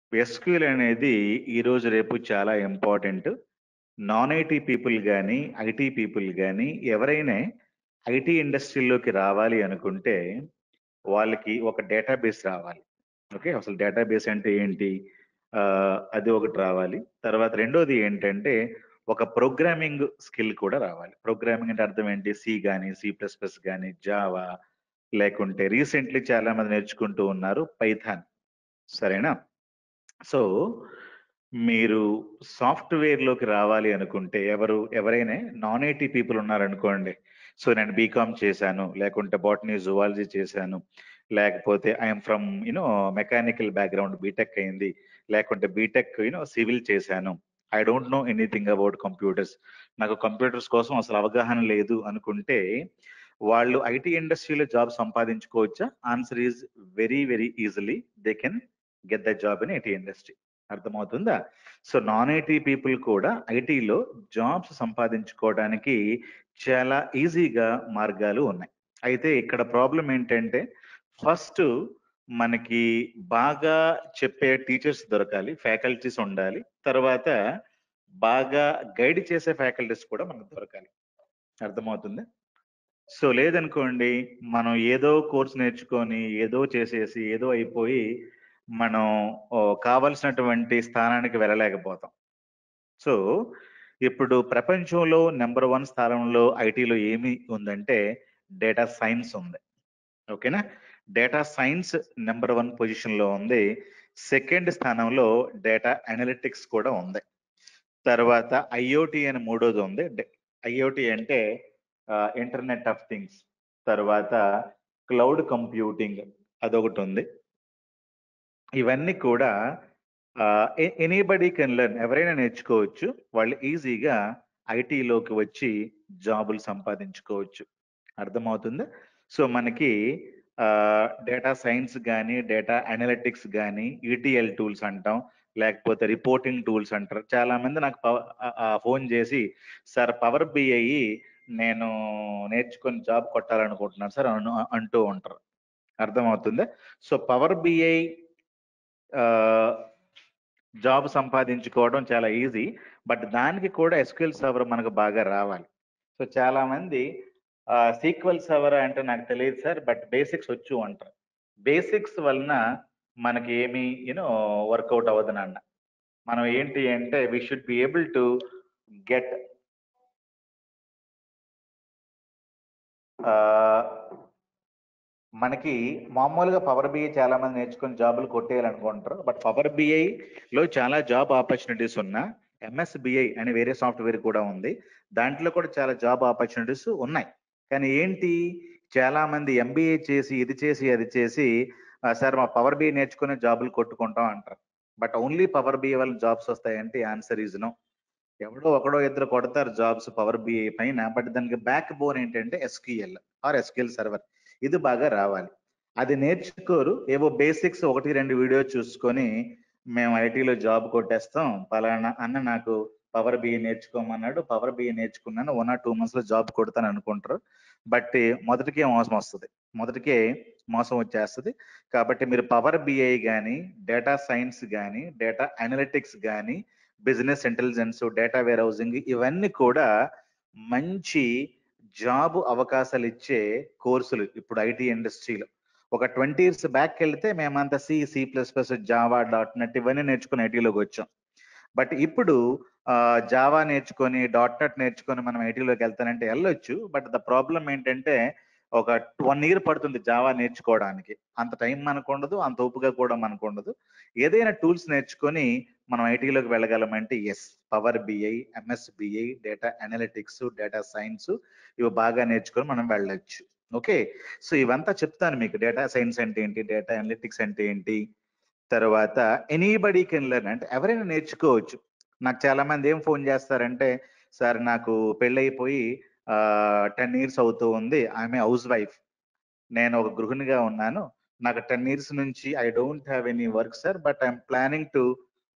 SQL అనేది ఈ రోజు రేపు చాలా ఇంపార్టెంట్ నాన్ ఐటీ పీపుల్ కానీ ఐటీ పీపుల్ కానీ ఎవరైనా ఐటీ ఇండస్ట్రీలోకి రావాలి అనుకుంటే వాళ్ళకి ఒక డేటాబేస్ రావాలి ఓకే అసలు డేటాబేస్ అంటే ఏంటి ఆ, అది ఒకటి రావాలి తర్వాత రెండోది ఏంటంటే ఒక ప్రోగ్రామింగ్ స్కిల్ కూడా రావాలి ప్రోగ్రామింగ్ అంటే అర్థం ఏంటి సి కానీ సి ప్లస్ ప్లస్ కానీ జావా లేకుంటే రీసెంట్లీ చాలా మంది నేర్చుకుంటూ ఉన్నారు పైథాన్ సరేనా సో మీరు సాఫ్ట్వేర్ లోకి రావాలి అనుకుంటే ఎవరు ఎవరైనా నాన్ ఐటీ పీపుల్ ఉన్నారనుకోండి సో నేను బీకామ్ చేశాను లేకుంటే బాటనీ జువాలజీ చేశాను లేకపోతే I'm from you know mechanical background BTech అయింది లేకుంటే బీటెక్ యూనో సివిల్ చేశాను I don't know anything about computers నాకు కంప్యూటర్స్ కోసం అసలు అవగాహన లేదు అనుకుంటే వాళ్ళు ఐటీ ఇండస్ట్రీలో జాబ్ సంపాదించుకోవచ్చా answer is very very easily they can get the job in IT industry అర్థమవుతుందా సో నాన్ ఐటీ పీపుల్ కూడా ఐటీలో జాబ్స్ సంపాదించుకోవడానికి చాలా ఈజీగా మార్గాలు ఉన్నాయి అయితే ఇక్కడ ప్రాబ్లం ఏంటంటే ఫస్ట్ మనకి బాగా చెప్పే టీచర్స్ దొరకాలి ఫ్యాకల్టీస్ ఉండాలి తర్వాత బాగా గైడ్ చేసే ఫ్యాకల్టీస్ కూడా మనకు దొరకాలి అర్థమవుతుంది సో లేదనుకోండి మనం ఏదో కోర్స్ నేర్చుకొని ఏదో చేసేసి ఏదో అయిపోయి మనం ఓ, కావలసినటువంటి స్థానానికి వెళ్ళలేకపోతాం సో ఇప్పుడు ప్రపంచంలో నెంబర్ వన్ స్థానంలో ఐటీలో ఏమి ఉందంటే డేటా సైన్స్ ఉంది ఓకేనా data science number one position లో ఉంది సెకండ్ స్థానంలో డేటా అనలిటిక్స్ కూడా ఉంది తర్వాత ఐఓటి అని మూడోది ఉంది ఐఓటి అంటే ఇంటర్నెట్ ఆఫ్ థింగ్స్ తర్వాత క్లౌడ్ కంప్యూటింగ్ అదొకటి ఉంది ఇవన్నీ కూడా ఎనీబడి కెన్ లెర్న్ ఎవరైనా నేర్చుకోవచ్చు వాళ్ళు ఈజీగా ఐటీలోకి వచ్చి జాబులు సంపాదించుకోవచ్చు అర్థమవుతుందా సో మనకి డేటా సైన్స్ కానీ డేటా అనలిటిక్స్ కానీ ఈటీఎల్ టూల్స్ అంటాం లేకపోతే రిపోర్టింగ్ టూల్స్ అంటారు చాలా మంది నాకు ఫోన్ చేసి సార్ పవర్ బిఐ నేను నేర్చుకొని జాబ్ కొట్టాలనుకుంటున్నాను సార్ అను అంటూ ఉంటారు అర్థమవుతుందా సో పవర్ బిఐ జాబ్ సంపాదించుకోవడం చాలా ఈజీ బట్ దానికి కూడా ఎస్క్యూఎల్ సర్వర్ మనకు బాగా రావాలి సో చాలా మంది సీక్వెల్ సర్వర్ అంటే నాకు తెలియదు సార్ బట్ బేసిక్స్ వచ్చు అంటారు బేసిక్స్ వలన మనకి ఏమి యూనో వర్కౌట్ అవ్వదు నాన్న మనం ఏంటి అంటే we should be able to get మనకి మామూలుగా పవర్ బిఐ చాలా మంది నేర్చుకుని జాబులు కొట్టేయాలనుకుంటారు బట్ పవర్ బిఐ లో చాలా జాబ్ ఆపర్చునిటీస్ ఉన్నా ఎంఎస్బిఐ అనే వేరే సాఫ్ట్వేర్ కూడా ఉంది దాంట్లో కూడా చాలా జాబ్ ఆపర్చునిటీస్ ఉన్నాయి కానీ ఏంటి చాలా మంది ఎంబీఏ చేసి ఇది చేసి అది చేసి "ఆ, సార్ మా పవర్ బిఐ నేర్చుకుని జాబులు కొట్టుకుంటాం అంటారు బట్ ఓన్లీ పవర్ బిఐ వల్ల జాబ్స్ వస్తాయంటే ఆన్సర్ ఈజ్ నో ఎవడో ఒకడో ఇద్దరు కొడతారు జాబ్స్ పవర్ బిఐ పైన బట్ దానికి బ్యాక్ బోన్ ఏంటంటే ఎస్క్యూఎల్ ఆర్ ఎస్క్యూఎల్ సర్వర్ ఇది బాగా రావాలి అది నేర్చుకోరు ఏవో బేసిక్స్ ఒకటి రెండు వీడియో చూసుకొని మేము ఐటీలో జాబ్ కొట్టేస్తాం పలానా అన్న నాకు పవర్ బిఏ నేర్చుకోమన్నాడు పవర్ బిఏ నేర్చుకున్నాను వన్ ఆర్ టూ మంత్స్ లో జాబ్ కొడతాను అనుకుంటారు బట్ మొదటికే మోసం వస్తుంది మొదటికే మోసం వచ్చేస్తుంది కాబట్టి మీరు పవర్ బిఐ కానీ డేటా సైన్స్ కానీ డేటా అనలిటిక్స్ కానీ business intelligence data warehousing ఇవన్నీ కూడా మంచి జాబ్ అవకాశాలు ఇచ్చే కోర్సులు ఇప్పుడు ఐటీ ఇండస్ట్రీలో ఒక ట్వంటీ ఇయర్స్ బ్యాక్ వెళ్తే మేమంతా C C plus plus Java dot net ఇవన్నీ నేర్చుకుని ఐటీలోకి వచ్చాం బట్ ఇప్పుడు జావా నేర్చుకొని డాట్ నెట్ నేర్చుకొని మనం ఐటీలోకి వెళ్తానంటే వెళ్ళొచ్చు బట్ ద ప్రాబ్లం ఏంటంటే ఒక వన్ ఇయర్ పడుతుంది జావా నేర్చుకోవడానికి అంత టైం మనకు ఉండదు అంత ఓపిక కూడా మనకు ఉండదు ఏదైనా టూల్స్ నేర్చుకొని మనం ఐటీలోకి వెళ్ళగలమంటే yes power BI M S B I data analytics data science ఇవి బాగా నేర్చుకొని మనం వెళ్ళొచ్చు ఓకే సో ఇవంతా చెప్తాను మీకు డేటా సైన్స్ అంటే ఏంటి డేటా అనలిటిక్స్ అంటే ఏంటి తర్వాత ఎనీబడి కెన్ లెర్న్ అంటే ఎవరైనా నేర్చుకోవచ్చు నాకు చాలా మంది ఏం ఫోన్ చేస్తారంటే సార్ నాకు పెళ్ళైపోయి టెన్ ఇయర్స్ అవుతూ ఉంది ఆమె హౌస్ వైఫ్ నేను ఒక గృహిణిగా ఉన్నాను నాకు టెన్ ఇయర్స్ నుంచి I don't have any work sir but I'm planning to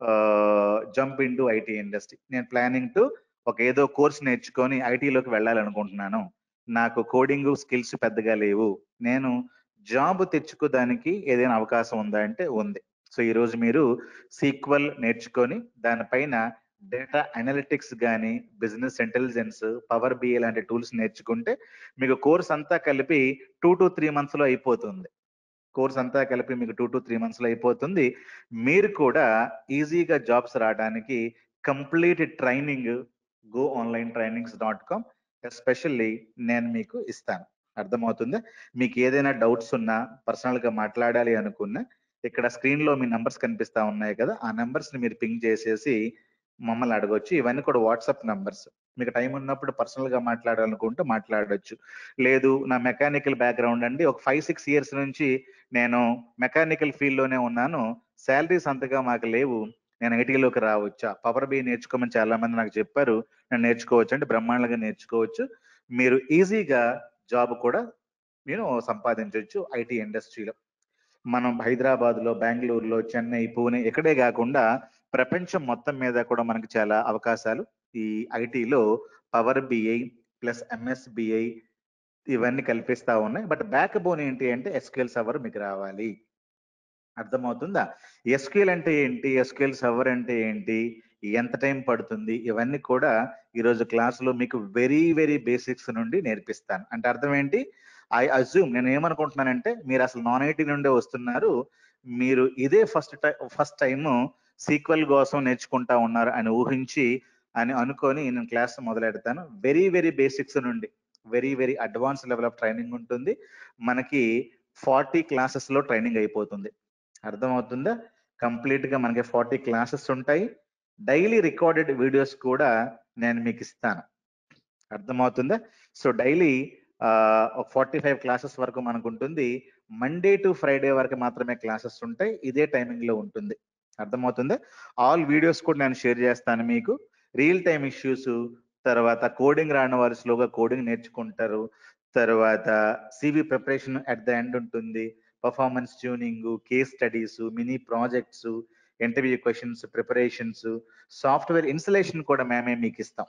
jump in to IT industry నేను ప్లానింగ్ టు ఒక ఏదో కోర్స్ నేర్చుకొని ఐటీలోకి వెళ్ళాలనుకుంటున్నాను నాకు కోడింగ్ స్కిల్స్ పెద్దగా లేవు నేను జాబ్ తెచ్చుకోదానికి ఏదైనా అవకాశం ఉందా అంటే ఉంది సో ఈ రోజు మీరు సీక్వల్ నేర్చుకొని దానిపైన డేటా అనలిటిక్స్ కానీ బిజినెస్ ఇంటెలిజెన్స్ పవర్ బిఏ లాంటి టూల్స్ నేర్చుకుంటే మీకు కోర్స్ అంతా కలిపి టూ టు త్రీ మంత్స్ లో అయిపోతుంది కోర్స్ అంతా కలిపి మీకు టూ టు త్రీ మంత్స్ లో అయిపోతుంది మీరు కూడా ఈజీగా జాబ్స్ రావడానికి complete training go online trainings dot com especially నేను మీకు ఇస్తాను అర్థమవుతుందా మీకు ఏదైనా డౌట్స్ ఉన్నా పర్సనల్ గా మాట్లాడాలి అనుకున్నా ఇక్కడ స్క్రీన్ లో మీ నంబర్స్ కనిపిస్తా ఉన్నాయి కదా ఆ నంబర్స్ ని మీరు పింగ్ చేసేసి మమ్మల్ని అడగొచ్చు ఇవన్నీ కూడా వాట్సాప్ నంబర్స్ మీకు టైం ఉన్నప్పుడు పర్సనల్ గా మాట్లాడాలనుకుంటే మాట్లాడొచ్చు లేదు నా మెకానికల్ బ్యాక్గ్రౌండ్ అండి ఒక ఫైవ్ సిక్స్ ఇయర్స్ నుంచి నేను మెకానికల్ ఫీల్డ్ లోనే ఉన్నాను శాలరీస్ అంతగా మాకు లేవు నేను ఐటీలోకి రావచ్చా పవర్ బి నేర్చుకోమని చాలా మంది నాకు చెప్పారు నేను నేర్చుకోవచ్చు అంటే బ్రహ్మాండంగా నేర్చుకోవచ్చు మీరు ఈజీగా జాబ్ కూడా నేను సంపాదించవచ్చు ఐటీ ఇండస్ట్రీలో మనం హైదరాబాద్ లో బెంగళూరులో చెన్నై పూణే ఇక్కడే కాకుండా ప్రపంచం మొత్తం మీద కూడా మనకి చాలా అవకాశాలు ఈ ఐటీలో పవర్ బిఐ ప్లస్ ఎంఎస్బిఐ ఇవన్నీ కల్పిస్తా ఉన్నాయి బట్ బ్యాక్ బోన్ ఏంటి అంటే ఎస్క్యూఎల్ సర్వర్ మీకు రావాలి అర్థమవుతుందా ఎస్క్యూఎల్ అంటే ఏంటి ఎస్క్యూఎల్ సర్వర్ అంటే ఏంటి ఎంత టైం పడుతుంది ఇవన్నీ కూడా ఈరోజు క్లాసులో మీకు వెరీ వెరీ బేసిక్స్ నుండి నేర్పిస్తాను అంటే అర్థం ఏంటి ఐ అజ్యూమ్ నేను ఏమనుకుంటున్నానంటే మీరు అసలు నాన్ ఐటీ నుండే వస్తున్నారు మీరు ఇదే first time first time sequel కోసం నేర్చుకుంటా ఉన్నారు అని ఊహించి అని అనుకొని నేను క్లాస్ మొదలెడతాను వెరీ వెరీ బేసిక్స్ నుండి very very advance level of training ఉంటుంది మనకి ఫార్టీ క్లాసెస్ లో ట్రైనింగ్ అయిపోతుంది అర్థమవుతుందా కంప్లీట్ గా మనకి ఫార్టీ క్లాసెస్ ఉంటాయి డైలీ రికార్డెడ్ వీడియోస్ కూడా నేను మీకు ఇస్తాను అర్థమవుతుందా సో డైలీ ఒక ఫార్టీ ఫైవ్ క్లాసెస్ వరకు మనకు ఉంటుంది మండే టు ఫ్రైడే వరకు మాత్రమే క్లాసెస్ ఉంటాయి ఇదే టైమింగ్ లో ఉంటుంది అర్థమవుతుందా ఆల్ వీడియోస్ కూడా నేను షేర్ చేస్తాను మీకు రియల్ టైమ్ ఇష్యూస్ తర్వాత కోడింగ్ రాని వారు స్లోగా కోడింగ్ నేర్చుకుంటారు తర్వాత C V preparation at the end ఉంటుంది performance tuning case studies mini projects interview questions preparations software installation కూడా మేమే మీకు ఇస్తాం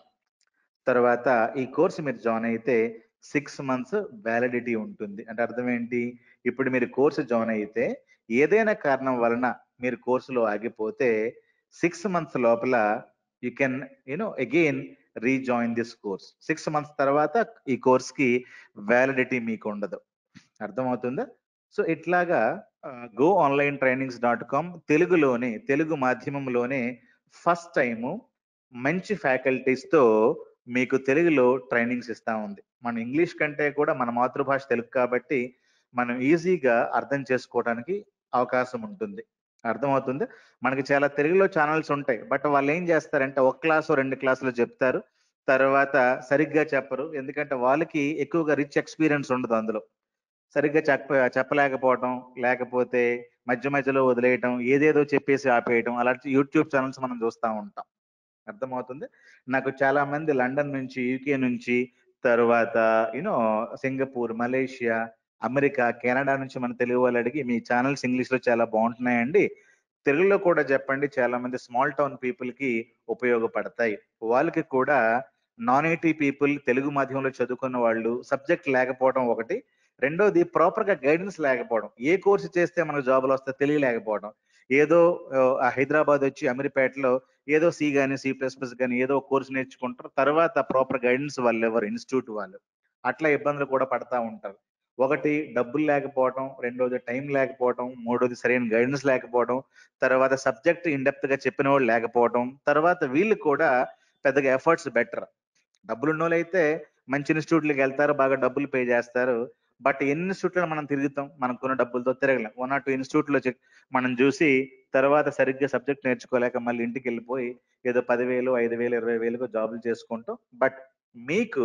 తర్వాత ఈ కోర్సు మీరు జాయిన్ అయితే సిక్స్ మంత్స్ వ్యాలిడిటీ ఉంటుంది అంటే అర్థం ఏంటి ఇప్పుడు మీరు కోర్సు జాయిన్ అయితే ఏదైనా కారణం వలన మీరు కోర్సులో ఆగిపోతే సిక్స్ మంత్స్ లోపల you can you know again rejoin this course six months తర్వాత ఈ కోర్స్ కి వ్యాలిడిటీ మీకు ఉండదు అర్థమవుతుందా సో ఇట్లాగా go online trainings dot com తెలుగులోనే తెలుగు మాధ్యమంలోనే ఫస్ట్ టైము మంచి ఫ్యాకల్టీస్ తో మీకు తెలుగులో ట్రైనింగ్స్ ఇస్తా ఉంది మన ఇంగ్లీష్ కంటే కూడా మన మాతృభాష తెలుగు కాబట్టి మనం ఈజీగా అర్థం చేసుకోవడానికి అవకాశం ఉంటుంది అర్థమవుతుంది మనకి చాలా తెలుగులో ఛానల్స్ ఉంటాయి బట్ వాళ్ళు ఏం చేస్తారంటే ఒక క్లాసు రెండు క్లాసులు చెప్తారు తర్వాత సరిగ్గా చెప్పరు ఎందుకంటే వాళ్ళకి ఎక్కువగా రిచ్ ఎక్స్పీరియన్స్ ఉండదు అందులో సరిగ్గా చెప్ప చెప్పలేకపోవటం లేకపోతే మధ్య మధ్యలో వదిలేయటం ఏదేదో చెప్పేసి ఆపేయటం అలాంటి యూట్యూబ్ ఛానల్స్ మనం చూస్తూ ఉంటాం అర్థమవుతుంది నాకు చాలా మంది లండన్ నుంచి యూకే నుంచి తర్వాత you know Singapore Malaysia America Canada నుంచి మన తెలుగు వాళ్ళు అడిగి మీ ఛానల్స్ ఇంగ్లీష్ లో చాలా బాగుంటున్నాయండి తెలుగులో కూడా చెప్పండి చాలా మంది స్మాల్ టౌన్ పీపుల్ కి ఉపయోగపడతాయి వాళ్ళకి కూడా నాన్ ఐటీ పీపుల్ తెలుగు మాధ్యమంలో చదువుకున్న వాళ్ళు సబ్జెక్ట్ లేకపోవడం ఒకటి రెండోది ప్రాపర్ గా గైడెన్స్ లేకపోవడం ఏ కోర్సు చేస్తే మనకు జాబులు వస్తే తెలియలేకపోవడం ఏదో హైదరాబాద్ వచ్చి అమీర్పేటలో ఏదో సి కానీ సి ప్లస్ ప్లస్ కానీ ఏదో కోర్సు నేర్చుకుంటారు తర్వాత ప్రాపర్ గైడెన్స్ వాళ్ళు ఎవరు ఇన్స్టిట్యూట్ వాళ్ళు అట్లా ఇబ్బందులు కూడా పడతా ఉంటారు ఒకటి డబ్బులు లేకపోవడం రెండోది టైం లేకపోవడం మూడోది సరైన గైడెన్స్ లేకపోవడం తర్వాత సబ్జెక్ట్ ఇన్డెప్త్ గా చెప్పిన వాళ్ళు లేకపోవడం తర్వాత వీళ్ళు కూడా పెద్దగా ఎఫర్ట్స్ బెటర్ డబ్బులు ఉన్న అయితే మంచి ఇన్స్టిట్యూట్లకి వెళ్తారు బాగా డబ్బులు పే చేస్తారు బట్ ఎన్ని ఇన్స్టిట్యూట్లో మనం తిరుగుతాం మనకున్న డబ్బులతో తిరగలేం వన్ ఆర్ టూ ఇన్స్టిట్యూట్లో మనం చూసి తర్వాత సరిగ్గా సబ్జెక్ట్ నేర్చుకోలేక మళ్ళీ ఇంటికి వెళ్ళిపోయి ఏదో పదివేలు ఐదు వేలు ఇరవై వేలకు జాబులు చేసుకుంటాం బట్ మీకు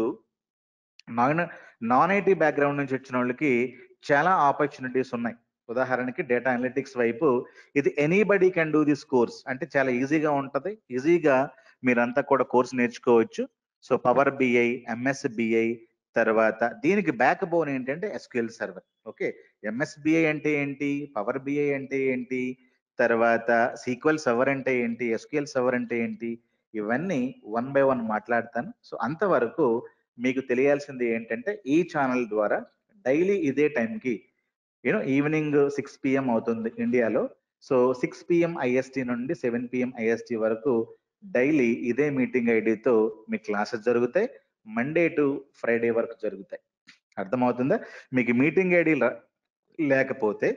నాన్ నాన్ ఐటీ బ్యాక్గ్రౌండ్ నుంచి వచ్చిన వాళ్ళకి చాలా ఆపర్చునిటీస్ ఉన్నాయి ఉదాహరణకి డేటా అనలిటిక్స్ వైపు ఇది anybody can do this course అంటే చాలా ఈజీగా ఉంటది ఈజీగా మీరంతా కూడా కోర్స్ నేర్చుకోవచ్చు so power B I M S B I తర్వాత దీనికి బ్యాక్ బోన్ ఏంటంటే ఎస్క్యూఎల్ సర్వర్ ఓకే ఎంఎస్బిఐ అంటే ఏంటి పవర్ బిఐ అంటే ఏంటి తర్వాత సీక్వెల్ సర్వర్ అంటే ఏంటి ఎస్క్యూఎల్ సర్వర్ అంటే ఏంటి ఇవన్నీ వన్ బై వన్ మాట్లాడతాను సో అంతవరకు మీకు తెలియాల్సింది ఏంటంటే ఈ ఛానల్ ద్వారా డైలీ ఇదే టైంకి యూనో ఈవినింగ్ సిక్స్ పిఎం అవుతుంది ఇండియాలో సో సిక్స్ పిఎం ఐఎస్టి నుండి సెవెన్ పిఎం ఐఎస్టి వరకు డైలీ ఇదే మీటింగ్ ఐడితో మీ క్లాసెస్ జరుగుతాయి మండే టు ఫ్రైడే వరకు జరుగుతాయి అర్థమవుతుందా మీకు మీటింగ్ ఐడి లేకపోతే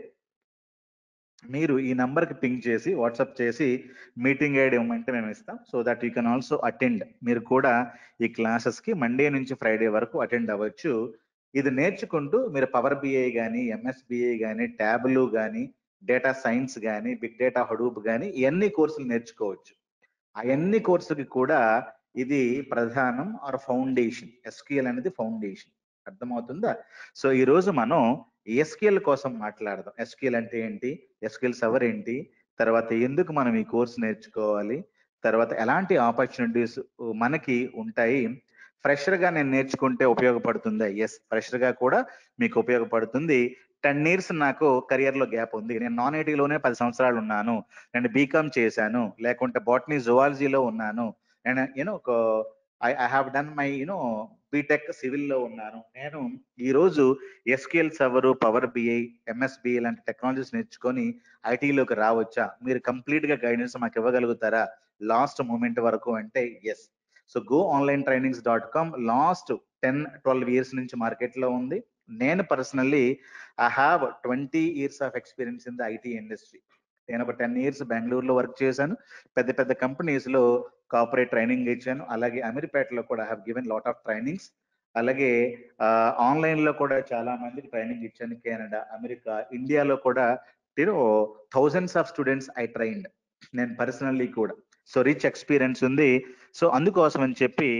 మీరు ఈ నంబర్కి పింక్ చేసి వాట్సాప్ చేసి మీటింగ్ ఐడి ఇవ్వమంటే మేము ఇస్తాం so that you can also attend మీరు కూడా ఈ క్లాసెస్కి మండే నుంచి ఫ్రైడే వరకు అటెండ్ అవ్వచ్చు ఇది నేర్చుకుంటూ మీరు పవర్ బిఐ కానీ ఎంఎస్బిఐ కానీ ట్యాబ్లు కానీ డేటా సైన్స్ కానీ బిగ్ డేటా హడూప్ కానీ ఇవన్నీ కోర్సులు నేర్చుకోవచ్చు అవన్నీ కోర్సులకి కూడా ఇది ప్రధానం ఆర్ ఫౌండేషన్ ఎస్క్యూఎల్ అనేది ఫౌండేషన్ అర్థమవుతుందా సో ఈ రోజు మనం ఎస్క్యూఎల్ కోసం మాట్లాడదాం ఎస్క్యూఎల్ అంటే ఏంటి ఎస్క్యూఎల్ సవర్ ఏంటి తర్వాత ఎందుకు మనం ఈ కోర్స్ నేర్చుకోవాలి తర్వాత ఎలాంటి ఆపర్చునిటీస్ మనకి ఉంటాయి ఫ్రెషర్ గా నేను నేర్చుకుంటే ఉపయోగపడుతుందా ఎస్ ఫ్రెషర్ గా కూడా మీకు ఉపయోగపడుతుంది టెన్ ఇయర్స్ నాకు కెరియర్ లో గ్యాప్ ఉంది నేను నాన్ ఐటీలోనే పది సంవత్సరాలు ఉన్నాను నేను బీకామ్ చేశాను లేకుంటే బాటనీ జువాలజీలో ఉన్నాను నేను యూనో ఒక I I have done my you know BTech civil లో ఉన్నాను నేను ఈ రోజు SQL server power BI MSBI లాంటి టెక్నాలజీస్ నేర్చుకొని ఐటీలోకి రావచ్చా మీరు కంప్లీట్ గా గైడెన్స్ మాకు ఇవ్వగలుగుతారా లాస్ట్ మూమెంట్ వరకు అంటే S so go online trainings dot com last ten twelve years నుంచి మార్కెట్ లో ఉంది నేను personally I have twenty years of experience in the IT industry నేను ఒక టెన్ ఇయర్స్ బెంగళూరులో వర్క్ చేశాను పెద్ద పెద్ద కంపెనీస్ లో కార్పొరేట్ ట్రైనింగ్ ఇచ్చాను అలాగే అమీర్పేటలో కూడా have given lot of trainings అలాగే ఆన్లైన్ లో కూడా చాలా మందికి ట్రైనింగ్ ఇచ్చాను కెనడా అమెరికా ఇండియాలో కూడా నేను thousands of students I trained నేను పర్సనల్లీ కూడా సో రిచ్ ఎక్స్పీరియన్స్ ఉంది సో అందుకోసం అని చెప్పి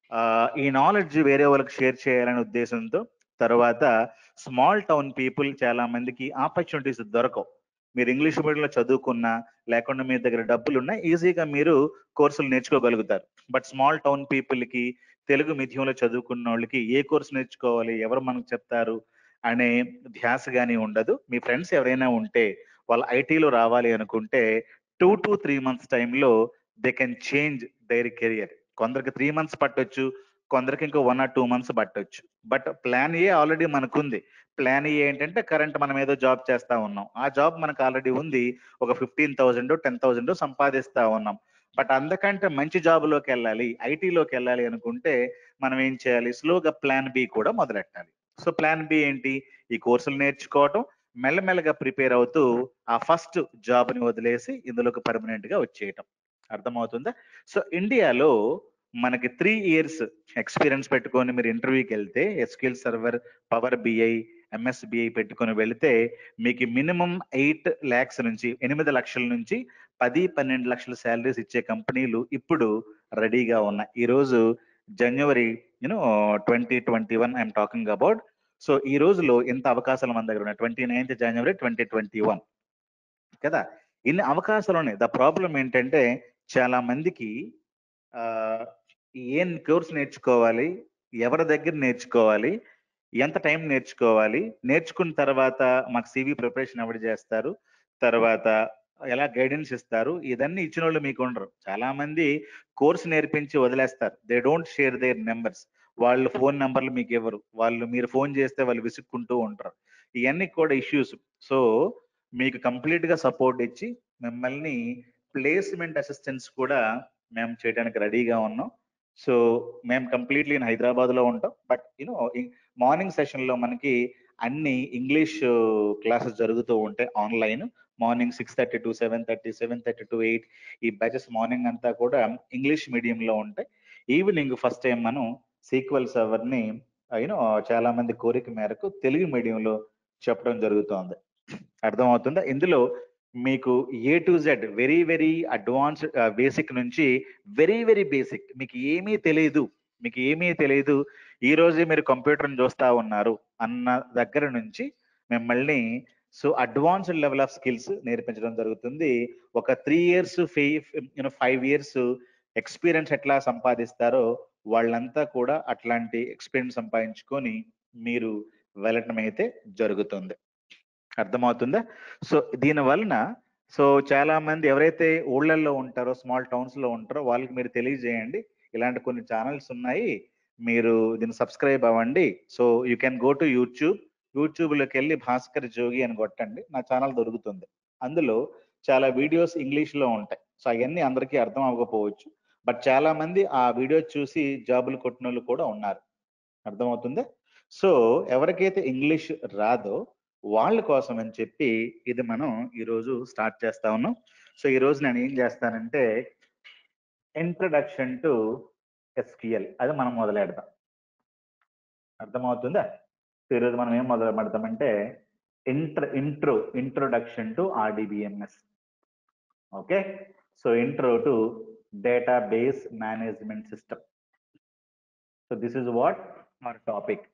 ఈ నాలెడ్జ్ వేరే వాళ్ళకి షేర్ చేయాలనే ఉద్దేశంతో తర్వాత స్మాల్ టౌన్ పీపుల్ చాలా మందికి ఆపర్చునిటీస్ దొరకవు మీరు ఇంగ్లీష్ మీడియంలో చదువుకున్నా లేకుండా మీ దగ్గర డబ్బులు ఉన్నా ఈజీగా మీరు కోర్సులు నేర్చుకోగలుగుతారు బట్ స్మాల్ టౌన్ పీపుల్ కి తెలుగు మిథ్యంలో చదువుకున్న వాళ్ళకి ఏ కోర్సు నేర్చుకోవాలి ఎవరు మనకు చెప్తారు అనే ధ్యాస కానీ ఉండదు మీ ఫ్రెండ్స్ ఎవరైనా ఉంటే వాళ్ళు ఐటీలో రావాలి అనుకుంటే టూ టు త్రీ మంత్స్ టైంలో they can change their career కొందరికి త్రీ మంత్స్ పట్టొచ్చు కొందరికి ఇంకో వన్ ఆర్ టూ మంత్స్ పట్టొచ్చు బట్ ప్లాన్ ఏ ఆల్రెడీ మనకుంది ప్లాన్ ఏ ఏంటంటే కరెంట్ మనం ఏదో జాబ్ చేస్తా ఉన్నాం ఆ జాబ్ మనకు ఆల్రెడీ ఉంది ఒక ఫిఫ్టీన్ థౌసండ్ టెన్ థౌసండ్ సంపాదిస్తా ఉన్నాం బట్ అందుకంటే మంచి జాబ్లోకి వెళ్ళాలి ఐటీలోకి వెళ్ళాలి అనుకుంటే మనం ఏం చేయాలి స్లోగా ప్లాన్ బి కూడా మొదలెట్టాలి సో ప్లాన్ బి ఏంటి ఈ కోర్సులు నేర్చుకోవటం మెల్లమెల్లగా ప్రిపేర్ అవుతూ ఆ ఫస్ట్ జాబ్ ని వదిలేసి ఇందులోకి పర్మనెంట్ గా వచ్చేయటం అర్థమవుతుందా సో ఇండియాలో మనకి త్రీ ఇయర్స్ ఎక్స్పీరియన్స్ పెట్టుకొని మీరు ఇంటర్వ్యూకి వెళ్తే SQL server power BI MSBI పెట్టుకొని వెళితే మీకు మినిమం ఎయిట్ ల్యాక్స్ నుంచి ఎనిమిది లక్షల నుంచి పది పన్నెండు లక్షల శాలరీస్ ఇచ్చే కంపెనీలు ఇప్పుడు రెడీగా ఉన్నాయి ఈ రోజు January you know twenty twenty one I'm talking about so ఈ రోజులో ఎంత అవకాశాలు మన దగ్గర ఉన్నాయి twenty ninth January twenty twenty one కదా ఇన్ని అవకాశాలు ఉన్నాయి ద ప్రాబ్లం ఏంటంటే చాలా మందికి ఏం కోర్స్ నేర్చుకోవాలి ఎవరి దగ్గర నేర్చుకోవాలి ఎంత టైం నేర్చుకోవాలి నేర్చుకున్న తర్వాత మాకు సివి ప్రిపరేషన్ ఎవరు చేస్తారు తర్వాత ఎలా గైడెన్స్ ఇస్తారు ఇదన్నీ ఇచ్చిన వాళ్ళు మీకు ఉండరు చాలా మంది కోర్స్ నేర్పించి వదిలేస్తారు they don't share their numbers వాళ్ళు ఫోన్ నెంబర్లు మీకు ఇవ్వరు వాళ్ళు మీరు ఫోన్ చేస్తే వాళ్ళు విసుక్కుంటూ ఉంటారు ఇవన్నీ కూడా ఇష్యూస్ సో మీకు కంప్లీట్ గా సపోర్ట్ ఇచ్చి మిమ్మల్ని ప్లేస్మెంట్ అసిస్టెంట్స్ కూడా మేము చేయడానికి రెడీగా ఉన్నాం సో మేము కంప్లీట్లీ హైదరాబాద్ లో ఉంటాం బట్ యూనో మార్నింగ్ సెషన్ లో మనకి అన్ని ఇంగ్లీష్ క్లాసెస్ జరుగుతూ ఉంటాయి online morning six thirty to seven thirty seven thirty to eight ఈ బ్యాచెస్ మార్నింగ్ అంతా కూడా ఇంగ్లీష్ మీడియంలో ఉంటాయి ఈవినింగ్ ఫస్ట్ టైం మనం సీక్వెల్ సర్వర్ ని యూనో చాలా మంది కోరిక మేరకు తెలుగు మీడియంలో చెప్పడం జరుగుతోంది అర్థమవుతుందా ఇందులో మీకు A to Z very very advanced basic నుంచి వెరీ వెరీ బేసిక్ మీకు ఏమీ తెలియదు మీకు ఏమీ తెలియదు ఈ రోజే మీరు కంప్యూటర్ని చూస్తా ఉన్నారు అన్న దగ్గర నుంచి మిమ్మల్ని so advanced level of skills నేర్పించడం జరుగుతుంది ఒక three years you know five years experience ఎట్లా సంపాదిస్తారో వాళ్ళంతా కూడా అట్లాంటి ఎక్స్పీరియన్స్ సంపాదించుకొని మీరు వెళ్ళటం అయితే జరుగుతుంది అర్థమవుతుందా సో దీని వలన సో చాలా మంది ఎవరైతే ఊళ్ళల్లో ఉంటారో స్మాల్ టౌన్స్ లో ఉంటారో వాళ్ళకి మీరు తెలియజేయండి ఇలాంటి కొన్ని ఛానల్స్ ఉన్నాయి మీరు దీన్ని సబ్స్క్రైబ్ అవ్వండి so you can go to YouTube YouTube లోకి వెళ్ళి భాస్కర్ జోగి అని కొట్టండి నా ఛానల్ దొరుకుతుంది అందులో చాలా వీడియోస్ ఇంగ్లీష్ లో ఉంటాయి సో అవన్నీ అందరికీ అర్థం అవ్వకపోవచ్చు బట్ చాలా మంది ఆ వీడియో చూసి జాబులు కొట్టిన వాళ్ళు కూడా ఉన్నారు అర్థమవుతుందా సో ఎవరికైతే ఇంగ్లీష్ రాదో వాళ్ళ కోసం అని చెప్పి ఇది మనం ఈరోజు స్టార్ట్ చేస్తా ఉన్నాం సో ఈ రోజు నేను ఏం చేస్తానంటే ఇంట్రడక్షన్ టు ఎస్క్యూఎల్ అది మనం మొదలెడదాం అర్థమవుతుందా సో ఈరోజు మనం ఏం మొదలు పెడతామంటే intro intro introduction to RDBMS okay so intro to database management system so this is what our topic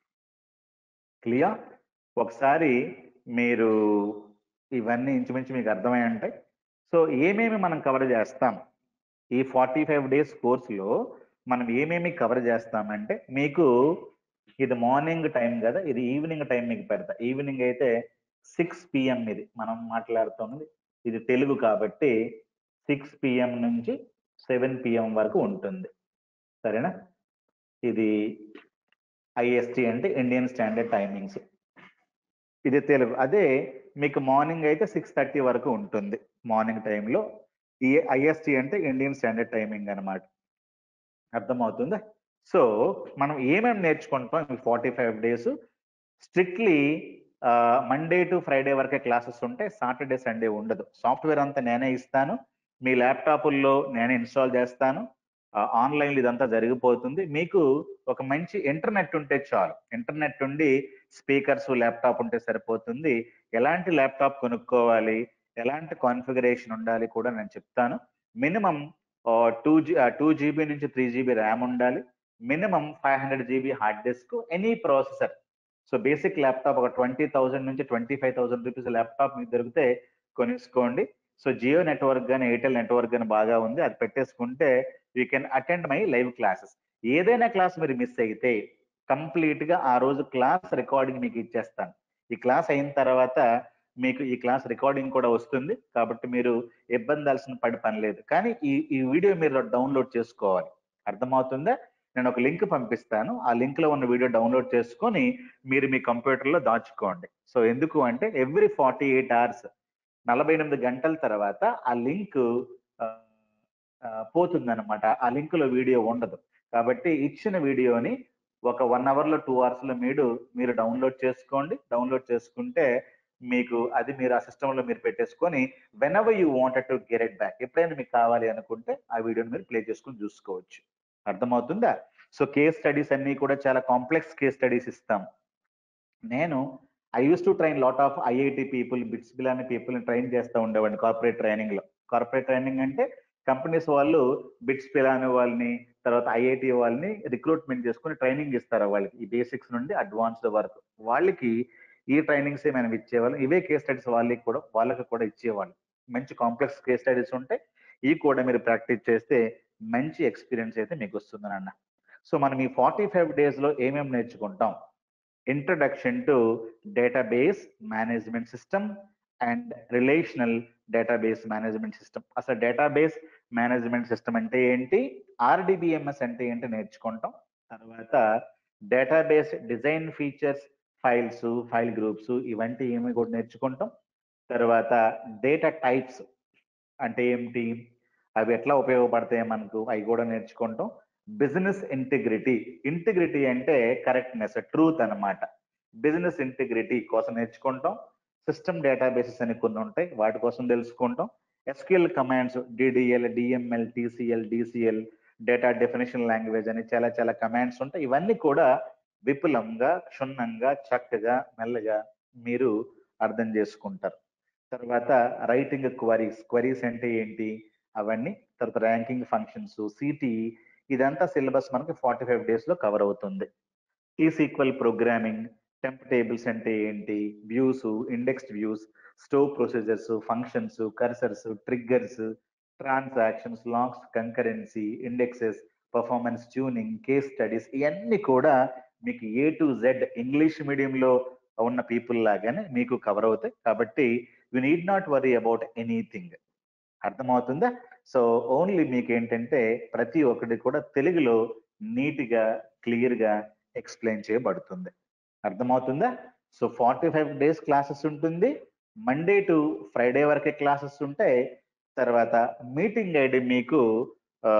clear ఒకసారి మీరు ఇవన్నీ ఇంచుమించు మీకు అర్థమై ఉంటాయి సో ఏమేమి మనం కవర్ చేస్తాం ఈ ఫార్టీ ఫైవ్ డేస్ కోర్సులో మనం ఏమేమి కవర్ చేస్తామంటే మీకు ఇది మార్నింగ్ టైం కదా ఇది ఈవినింగ్ టైం మీకు పెడతా ఈవినింగ్ అయితే సిక్స్ పిఎం ఇది మనం మాట్లాడుతున్నది ఇది తెలుగు కాబట్టి సిక్స్ పిఎం నుంచి సెవెన్ పిఎం వరకు ఉంటుంది సరేనా ఇది ఐఎస్టి అంటే ఇండియన్ స్టాండర్డ్ టైమింగ్స్ ఇది తెలుగు అదే మీకు మార్నింగ్ అయితే సిక్స్ థర్టీ వరకు ఉంటుంది మార్నింగ్ టైంలో ఈ ఐఎస్టి అంటే ఇండియన్ స్టాండర్డ్ టైమింగ్ అనమాట అర్థమవుతుందా సో మనం ఏమేమి నేర్చుకుంటాం ఈ forty five days strictly Monday to Friday వరకే క్లాసెస్ ఉంటాయి సాటర్డే సండే ఉండదు సాఫ్ట్వేర్ అంతా నేనే ఇస్తాను మీ ల్యాప్టాపుల్లో నేనే ఇన్స్టాల్ చేస్తాను ఆన్లైన్ ఇదంతా జరిగిపోతుంది మీకు ఒక మంచి ఇంటర్నెట్ ఉంటే చాలు ఇంటర్నెట్ ఉండి స్పీకర్స్ ల్యాప్టాప్ ఉంటే సరిపోతుంది ఎలాంటి ల్యాప్టాప్ కొనుక్కోవాలి ఎలాంటి కాన్ఫిగరేషన్ ఉండాలి కూడా నేను చెప్తాను minimum two G two GB నుంచి త్రీ జీబీ ర్యామ్ ఉండాలి minimum five hundred GB hard disk any processor so basic laptop ఒక ట్వంటీ థౌసండ్ నుంచి twenty five thousand rupees laptop మీకు దొరికితే కొనేసుకోండి సో జియో నెట్వర్క్ కానీ ఎయిర్టెల్ నెట్వర్క్ కానీ బాగా ఉంది అది పెట్టేసుకుంటే you can attend my live classes ఏదైనా క్లాస్ మీరు మిస్ అయితే కంప్లీట్ గా ఆ రోజు క్లాస్ రికార్డింగ్ మీకు ఇచ్చేస్తాను ఈ క్లాస్ అయిన తర్వాత మీకు ఈ క్లాస్ రికార్డింగ్ కూడా వస్తుంది కాబట్టి మీరు ఇబ్బందాల్సిన పడి పని లేదు కానీ ఈ ఈ వీడియో మీరు డౌన్లోడ్ చేసుకోవాలి అర్థమవుతుందా నేను ఒక లింక్ పంపిస్తాను ఆ లింక్ లో ఉన్న వీడియో డౌన్లోడ్ చేసుకొని మీరు మీ కంప్యూటర్ లో దాచుకోండి సో ఎందుకు అంటే ఎవ్రీ ఫార్టీ ఎయిట్ అవర్స్ నలభై ఎనిమిది గంటల తర్వాత ఆ లింక్ పోతుందన్నమాట ఆ లింక్ లో వీడియో ఉండదు కాబట్టి ఇచ్చిన వీడియోని ఒక వన్ అవర్ లో టూ అవర్స్ లో మీరు మీరు డౌన్లోడ్ చేసుకోండి డౌన్లోడ్ చేసుకుంటే మీకు అది మీరు ఆ సిస్టమ్ లో మీరు పెట్టేసుకొని whenever you wanted to get it back ఎప్పుడైనా మీకు కావాలి అనుకుంటే ఆ వీడియోని మీరు ప్లే చేసుకుని చూసుకోవచ్చు అర్థమవుతుందా సో కేస్ స్టడీస్ అన్ని కూడా చాలా కాంప్లెక్స్ కేస్ స్టడీస్ ఇస్తాం నేను I used to train lot of IIT people BITS బిల్ అనే పీపుల్ ట్రైన్ చేస్తూ ఉండేవాడిని కార్పొరేట్ ట్రైనింగ్ లో కార్పొరేట్ ట్రైనింగ్ అంటే కంపెనీస్ వాళ్ళు బిట్స్ పిల్ అనే వాళ్ళని తర్వాత ఐఐటి వాళ్ళని రిక్రూట్మెంట్ చేసుకుని ట్రైనింగ్ ఇస్తారు వాళ్ళకి ఈ బేసిక్స్ నుండి అడ్వాన్స్డ్ వరకు వాళ్ళకి ఈ ట్రైనింగ్స్ మనం ఇచ్చేవాళ్ళం ఇవే కేస్ స్టడీస్ వాళ్ళకి కూడా వాళ్ళకి కూడా ఇచ్చేవాళ్ళు మంచి కాంప్లెక్స్ కేస్ స్టడీస్ ఉంటాయి ఈ కూడా మీరు ప్రాక్టీస్ చేస్తే మంచి ఎక్స్పీరియన్స్ అయితే మీకు వస్తుంది అన్న సో మనం ఈ ఫార్టీ ఫైవ్ డేస్ లో ఏమేమి నేర్చుకుంటాం introduction to database management system and relational database management system అసలు డేటాబేస్ మేనేజ్మెంట్ సిస్టమ్ అంటే ఏంటి ఆర్డిబిఎంఎస్ అంటే ఏంటి నేర్చుకుంటాం తర్వాత database design features files file groups ఇవంటి ఏమి కూడా నేర్చుకుంటాం తర్వాత డేటా టైప్స్ అంటే ఏమిటి అవి ఎట్లా ఉపయోగపడతాయి మనకు అవి కూడా నేర్చుకుంటాం బిజినెస్ ఇంటిగ్రిటీ ఇంటిగ్రిటీ అంటే కరెక్ట్నెస్ ట్రూత్ అనమాట బిజినెస్ ఇంటిగ్రిటీ కోసం నేర్చుకుంటాం సిస్టమ్ డేటాబేసెస్ అని కొన్ని ఉంటాయి వాటి కోసం తెలుసుకుంటాం SQL commands DDL DML TCL DCL data definition language అని చాలా చాలా కమాండ్స్ ఉంటాయి ఇవన్నీ కూడా విపులంగా క్షుణ్ణంగా చక్కగా మెల్లగా మీరు అర్థం చేసుకుంటారు తర్వాత రైటింగ్ క్వరీస్ క్వరీస్ అంటే ఏంటి అవన్నీ తర్వాత ర్యాంకింగ్ ఫంక్షన్స్ సిటీ ఇదంతా సిలబస్ మనకి ఫార్టీ ఫైవ్ డేస్ లో కవర్ అవుతుంది ఈ సీక్వెల్ ప్రోగ్రామింగ్ టెంప్ టేబుల్స్ అంటే ఏంటి views indexed views stored procedures functions cursors triggers transactions logs concurrency indexes performance tuning case studies ఇవన్నీ కూడా మీకు ఏ టు జెడ్ ఇంగ్లీష్ మీడియంలో ఉన్న పీపుల్ లాగానే మీకు కవర్ అవుతాయి కాబట్టి you need not worry about anything అర్థమవుతుందా సో ఓన్లీ మీకు ఏంటంటే ప్రతి ఒక్కటి కూడా తెలుగులో నీట్ గా క్లియర్ గా ఎక్స్ప్లెయిన్ చేయబడుతుంది అర్థమవుతుందా so forty five days classes ఉంటుంది మండే టు ఫ్రైడే వరకే క్లాసెస్ ఉంటాయి తర్వాత మీటింగ్ ఐడి మీకు ఆ,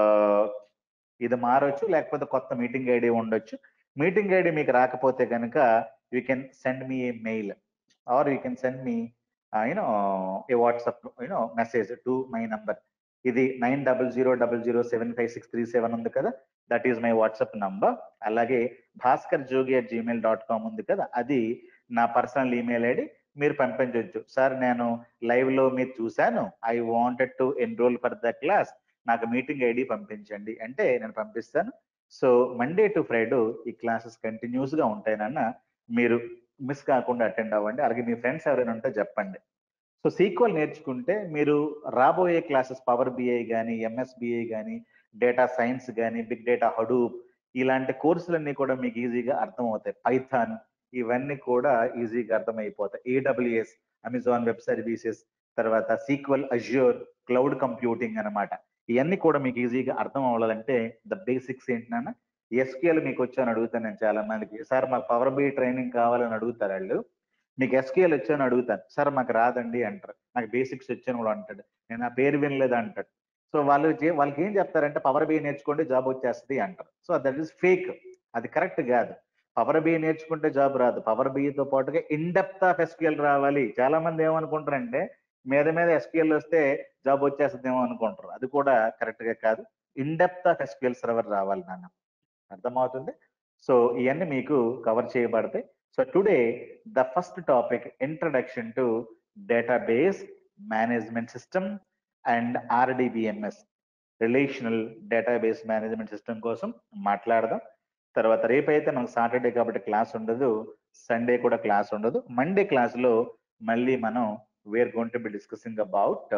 ఇది మారొచ్చు లేకపోతే కొత్త మీటింగ్ ఐడి ఉండొచ్చు మీటింగ్ ఐడి మీకు రాకపోతే కనుక you can send me a mail or you can send me you know a WhatsApp you know message to my number ఇది nine double zero double zero seven five six three seven ఉంది కదా that is my WhatsApp number అలాగే Bhaskar Jogi at Gmail dot com ఉంది కదా అది నా personal email ID మీరు పంపించవచ్చు సార్ నేను లైవ్ లో మీరు చూశాను I wanted to enroll for the class నాకు మీటింగ్ ఐడి పంపించండి అంటే నేను పంపిస్తాను సో మండే టు ఫ్రైడే ఈ క్లాసెస్ కంటిన్యూస్ గా ఉంటాయి నాన్న మీరు మిస్ కాకుండా అటెండ్ అవ్వండి అలాగే మీ ఫ్రెండ్స్ ఎవరైనా ఉంటే చెప్పండి సో సీక్వల్ నేర్చుకుంటే మీరు రాబోయే క్లాసెస్ పవర్ బిఐ కానీ ఎంఎస్బిఐ కానీ డేటా సైన్స్ కానీ బిగ్ డేటా హడూప్ ఇలాంటి కోర్సులన్నీ కూడా మీకు ఈజీగా అర్థమవుతాయి పైథాన్ ఇవన్నీ కూడా ఈజీగా అర్థమైపోతాయి ఏడబ్ల్యూఎస్ అమెజాన్ వెబ్ సర్వీసెస్ తర్వాత సీక్వల్ అజ్యూర్ క్లౌడ్ కంప్యూటింగ్ అన్నమాట ఇవన్నీ కూడా మీకు ఈజీగా అర్థం అవ్వాలంటే ద బేసిక్స్ ఏంటన్నా ఎస్క్యూఎల్ మీకు వచ్చాను అడుగుతాను నేను చాలా మందికి సార్ మాకు పవర్ బి ట్రైనింగ్ కావాలని అడుగుతారు వాళ్ళు మీకు ఎస్క్యూఎల్ వచ్చాను అడుగుతాను సార్ మాకు రాదండి అంటారు నాకు బేసిక్స్ వచ్చాను కూడా అంటాడు నేను ఆ పేరు వినలేదు అంటాడు సో వాళ్ళు చే- వాళ్ళకి ఏం చెప్తారంటే పవర్ బి నేర్చుకుంటే జాబ్ వచ్చేస్తుంది అంటారు సో దట్ ఈస్ ఫేక్ అది కరెక్ట్ కాదు పవర్ బి నేర్చుకుంటే జాబ్ రాదు పవర్ తో పాటుగా ఇన్ డెప్త్ ఆఫ్ ఎస్క్యూఎల్ రావాలి చాలా మంది ఏమనుకుంటారంటే మీద మీద ఎస్క్యూఎల్ వస్తే జాబ్ వచ్చేస్తుందేమో అనుకుంటారు అది కూడా కరెక్ట్ గా కాదు in depth of SQL server రావాలి నాన్న అర్థమవుతుంది సో ఇవన్నీ మీకు కవర్ చేయబడతాయి so today the first topic introduction to database management system and RDBMS relational database management system కోసం మాట్లాడదాం తర్వాత రేపైతే మనకు సాటర్డే కాబట్టి క్లాస్ ఉండదు సండే కూడా క్లాస్ ఉండదు మండే క్లాస్ లో మళ్ళీ మనం we're gonna to be discussing about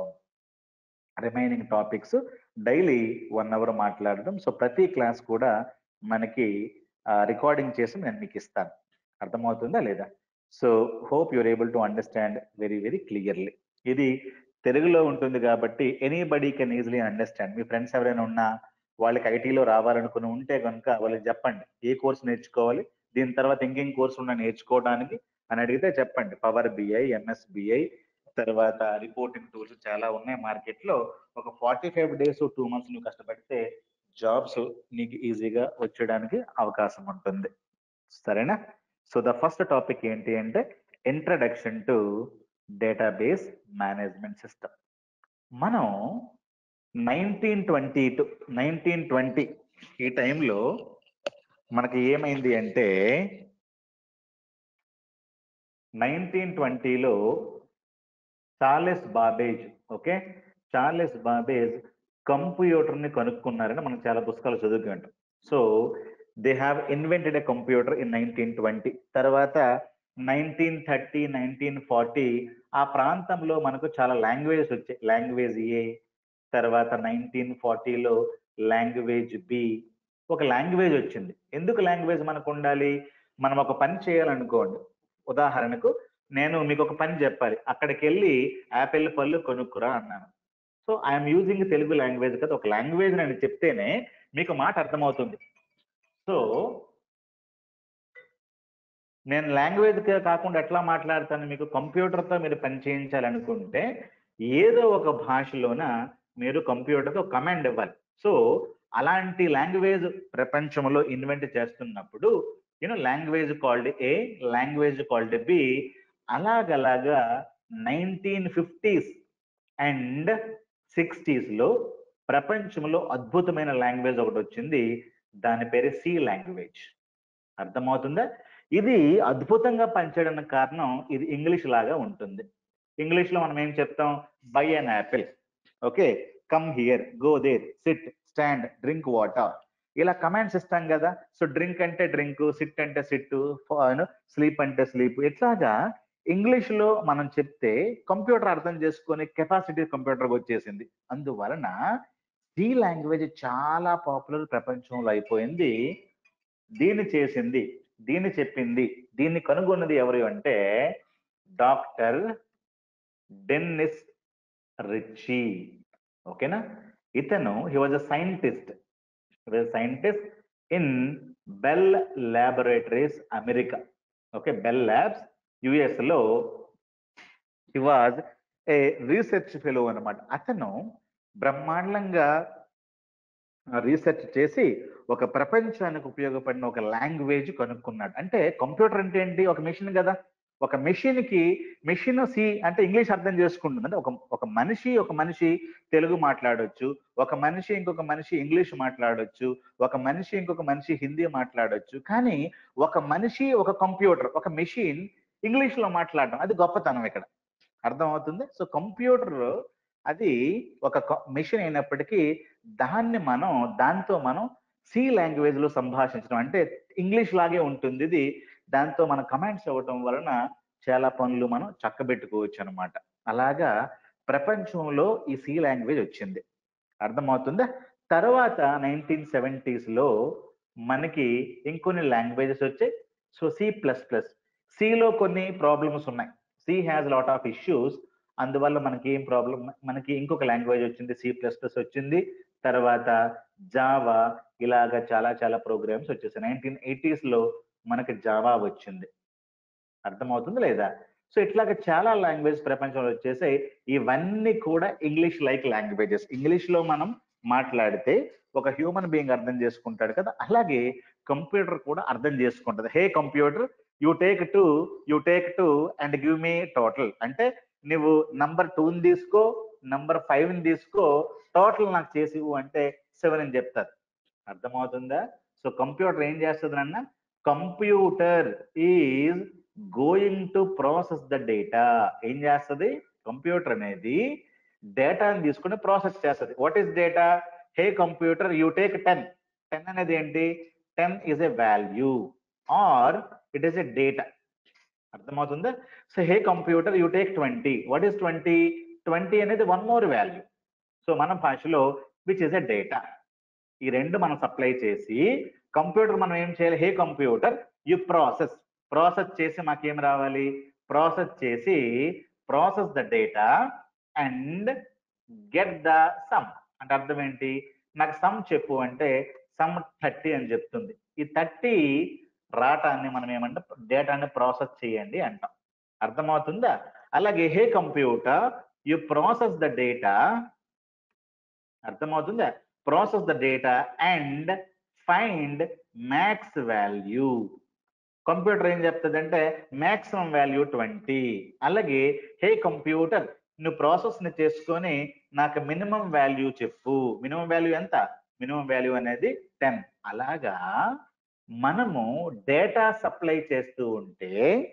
remaining topics daily one hour మాట్లాడడం సో ప్రతి క్లాస్ కూడా మనకి రికార్డింగ్ చేసి నేను మీకు ఇస్తాను అర్థమవుతుందా లేదా so hope you're able to understand very very clearly ఇది తెలుగులో ఉంటుంది కాబట్టి ఎనీబడీ కెన్ ఈజీలీ అండర్స్టాండ్ మీ ఫ్రెండ్స్ ఎవరైనా ఉన్నా వాళ్ళకి ఐటీలో రావాలనుకుని ఉంటే కనుక వాళ్ళకి చెప్పండి ఏ కోర్స్ నేర్చుకోవాలి దీని తర్వాత ఇంకేం కోర్స్ ఉన్నా నేర్చుకోవడానికి అని అడిగితే చెప్పండి పవర్ బిఐ ఎంఎస్బిఐ తర్వాత రిపోర్టింగ్ టూల్స్ చాలా ఉన్నాయి మార్కెట్ లో ఒక forty five days two months నువ్వు కష్టపడితే జాబ్స్ నీకు ఈజీగా వచ్చేయడానికి అవకాశం ఉంటుంది సరేనా సో ద ఫస్ట్ టాపిక్ ఏంటి అంటే introduction to database management system మనం nineteen twenty to nineteen twenty ఈ టైంలో మనకి ఏమైంది అంటే నైన్టీన్ ట్వంటీలో Charles Babbage okay Charles Babbage computer ని కనుక్కున్నారని మనం చాలా పుస్తకాలు చదువుకుంటాం so they have invented a computer in nineteen twenty తర్వాత నైన్టీన్ థర్టీ నైన్టీన్ ఫార్టీ ఆ ప్రాంతంలో మనకు చాలా లాంగ్వేజెస్ వచ్చాయి లాంగ్వేజ్ ఏ తర్వాత నైన్టీన్ ఫార్టీలో లాంగ్వేజ్ బి ఒక లాంగ్వేజ్ వచ్చింది ఎందుకు లాంగ్వేజ్ మనకు ఉండాలి మనం ఒక పని చేయాలనుకోండి ఉదాహరణకు నేను మీకు ఒక పని చెప్పాలి అక్కడికి వెళ్ళి యాపిల్ పళ్ళు కొనుక్కురా అన్నాను so I'm using Telugu language కదా ఒక లాంగ్వేజ్ నేను చెప్తేనే మీకు మాట అర్థమవుతుంది సో నేను లాంగ్వేజ్ కాకుండా ఎట్లా మాట్లాడతాను మీకు కంప్యూటర్తో మీరు పని చేయించాలనుకుంటే ఏదో ఒక భాషలోన మీరు కంప్యూటర్తో కమాండ్ ఇవ్వాలి సో అలాంటి లాంగ్వేజ్ ప్రపంచంలో ఇన్వెంట్ చేస్తున్నప్పుడు you know language called A language called B అలాగలాగా నైన్టీన్ ఫిఫ్టీస్ అండ్ సిక్స్టీస్ లో ప్రపంచంలో అద్భుతమైన లాంగ్వేజ్ ఒకటి వచ్చింది దాని పేరు సి లాంగ్వేజ్ అర్థమవుతుందా ఇది అద్భుతంగా పనిచేయడానికి కారణం ఇది ఇంగ్లీష్ లాగా ఉంటుంది ఇంగ్లీష్ లో మనం ఏం చెప్తాం by an apple okay come here go there sit stand drink water ఇలా కమాండ్స్ ఇస్తాం కదా సో డ్రింక్ అంటే డ్రింక్ సిట్ అంటే సిట్ స్లీప్ అంటే స్లీప్ ఇట్లాగా ఇంగ్లీష్ లో మనం చెప్తే కంప్యూటర్ అర్థం చేసుకునే కెపాసిటీ కంప్యూటర్ వచ్చేసింది అందువలన సి లాంగ్వేజ్ చాలా పాపులర్ ప్రపంచంలో అయిపోయింది దీన్ని చేసింది దీన్ని చెప్పింది దీన్ని కనుగొన్నది ఎవరు అంటే డాక్టర్ డెన్నిస్ రిచీ ఓకేనా ఇతను he was a scientist scientist in Bell laboratories America okay Bell labs US లో he was a research fellow అనమాట అతను బ్రహ్మాండంగా రీసెర్చ్ చేసి ఒక ప్రపంచానికి ఉపయోగపడిన ఒక లాంగ్వేజ్ కనుక్కున్నాడు అంటే కంప్యూటర్ అంటే ఏంటి ఒక మెషిన్ కదా ఒక మెషిన్ కి మెషిన్ సి అంటే ఇంగ్లీష్ అర్థం చేసుకుంటుంది అంటే ఒక ఒక మనిషి ఒక మనిషి తెలుగు మాట్లాడొచ్చు ఒక మనిషి ఇంకొక మనిషి ఇంగ్లీష్ మాట్లాడొచ్చు ఒక మనిషి ఇంకొక మనిషి హిందీ మాట్లాడొచ్చు కానీ ఒక మనిషి ఒక కంప్యూటర్ ఒక మెషిన్ ఇంగ్లీష్ లో మాట్లాడడం అది గొప్పతనం ఇక్కడ అర్థమవుతుంది సో కంప్యూటర్ అది ఒక మెషిన్ అయినప్పటికీ దాన్ని మనం దాంతో మనం సి లాంగ్వేజ్ లో సంభాషించడం అంటే ఇంగ్లీష్ లాగే ఉంటుంది ఇది దాంతో మన కమాండ్స్ ఇవ్వటం వలన చాలా పనులు మనం చక్కబెట్టుకోవచ్చు అనమాట అలాగా ప్రపంచంలో ఈ సి లాంగ్వేజ్ వచ్చింది అర్థమవుతుందా తర్వాత నైన్టీన్ సెవెంటీస్ లో మనకి ఇంకొన్ని లాంగ్వేజెస్ వచ్చాయి సో సి ప్లస్ ప్లస్ సిలో కొన్ని ప్రాబ్లమ్స్ ఉన్నాయి C has lot of issues అందువల్ల మనకి ఏం ప్రాబ్లం మనకి ఇంకొక లాంగ్వేజ్ వచ్చింది సి ప్లస్ ప్లస్ వచ్చింది తర్వాత జావా ఇలాగా చాలా చాలా ప్రోగ్రామ్స్ వచ్చేసాయి నైన్టీన్ ఎయిటీస్ లో మనకి జావా వచ్చింది అర్థమవుతుంది లేదా సో ఇట్లాగా చాలా లాంగ్వేజ్ ప్రపంచంలో వచ్చేసాయి ఇవన్నీ కూడా ఇంగ్లీష్ లైక్ లాంగ్వేజెస్ ఇంగ్లీష్ లో మనం మాట్లాడితే ఒక హ్యూమన్ బీయింగ్ అర్థం చేసుకుంటాడు కదా అలాగే కంప్యూటర్ కూడా అర్థం చేసుకుంటది hey computer you take two you take two and give me total అంటే నువ్వు నంబర్ టూని తీసుకో నంబర్ ఫైవ్ ని తీసుకో టోటల్ నాకు చేసి ఇవ్వు అంటే సెవెన్ అని చెప్తారు అర్థమవుతుందా సో కంప్యూటర్ ఏం చేస్తుంది అన్న computer is going to process the data ఏం చేస్తుంది కంప్యూటర్ అనేది డేటాని తీసుకుని ప్రాసెస్ చేస్తుంది what is data hey computer you take ten ten అనేది ఏంటి ten is a value or it is a data అర్థమవుతుందా so hey computer you take twenty what is twenty twenty అనేది వన్ మోర్ వాల్యూ సో మన భాషలో which is a data ఈ రెండు మనం supply చేసి కంప్యూటర్ మనం ఏం చేయాలి hey computer you process process చేసి మాకేం రావాలి ప్రాసెస్ చేసి process the data and get the sum అంటే అర్థం ఏంటి నాకు సమ్ చెప్పు అంటే సమ్ థర్టీ అని చెప్తుంది ఈ థర్టీ రాటాన్ని మనం ఏమంటే డేటాని ప్రాసెస్ చేయండి అంటాం అర్థమవుతుందా అలాగే hey computer you process the data అర్థమవుతుందా process the data and find max value computer ఏం చెప్తుంది అంటే మాక్సిమం వాల్యూ ట్వంటీ అలాగే హే కంప్యూటర్ నువ్వు ప్రాసెస్ ని చేసుకొని నాకు మినిమం వాల్యూ చెప్పు మినిమం వాల్యూ ఎంత మినిమం వాల్యూ అనేది టెన్ అలాగా మనము డేటా సప్లై చేస్తూ ఉంటే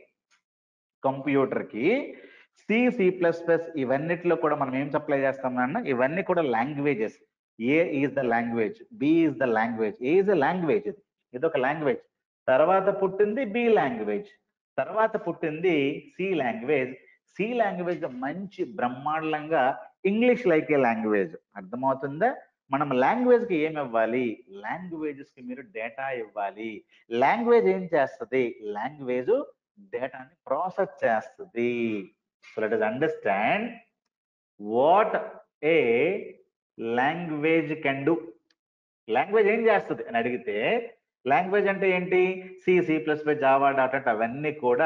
కంప్యూటర్ కి సి సి ప్లస్ ప్లస్ ఇవన్నిటిలో కూడా మనం ఏం సప్లై చేస్తాం అన్న ఇవన్నీ కూడా languages A is the language B is the language A is the language ఇది ఇది ఒక లాంగ్వేజ్ తర్వాత పుట్టింది బి లాంగ్వేజ్ తర్వాత పుట్టింది సి లాంగ్వేజ్ సి లాంగ్వేజ్ మంచి బ్రహ్మాండంగా ఇంగ్లీష్ లైక్ ఏ లాంగ్వేజ్ అర్థమవుతుందా మనం లాంగ్వేజ్ కి ఏమి ఇవ్వాలి లాంగ్వేజెస్ కి మీరు డేటా ఇవ్వాలి లాంగ్వేజ్ ఏం చేస్తుంది లాంగ్వేజ్ డేటాని ప్రాసెస్ చేస్తుంది so let us understand what a language can do language ఏం చేస్తుంది అని అడిగితే లాంగ్వేజ్ అంటే ఏంటి C C plus plus Java dot అంటే అవన్నీ కూడా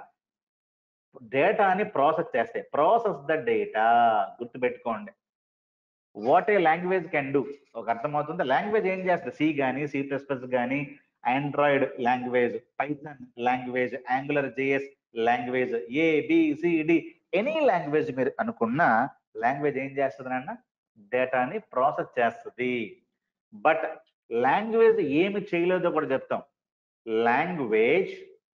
డేటాని ప్రాసెస్ చేస్తాయి ప్రాసెస్ ద డేటా గుర్తుపెట్టుకోండి what a language can do ఒక అర్థమవుతుంది లాంగ్వేజ్ ఏం చేస్తుంది సి కానీ సి ప్లస్ ప్లస్ కానీ Android language Python language Angular JS language A D any language మీరు అనుకున్న లాంగ్వేజ్ ఏం చేస్తుంది అన్న డేటాని ప్రాసెస్ చేస్తుంది బట్ లాంగ్వేజ్ ఏమి చేయలేదో కూడా చెప్తాం లాంగ్వేజ్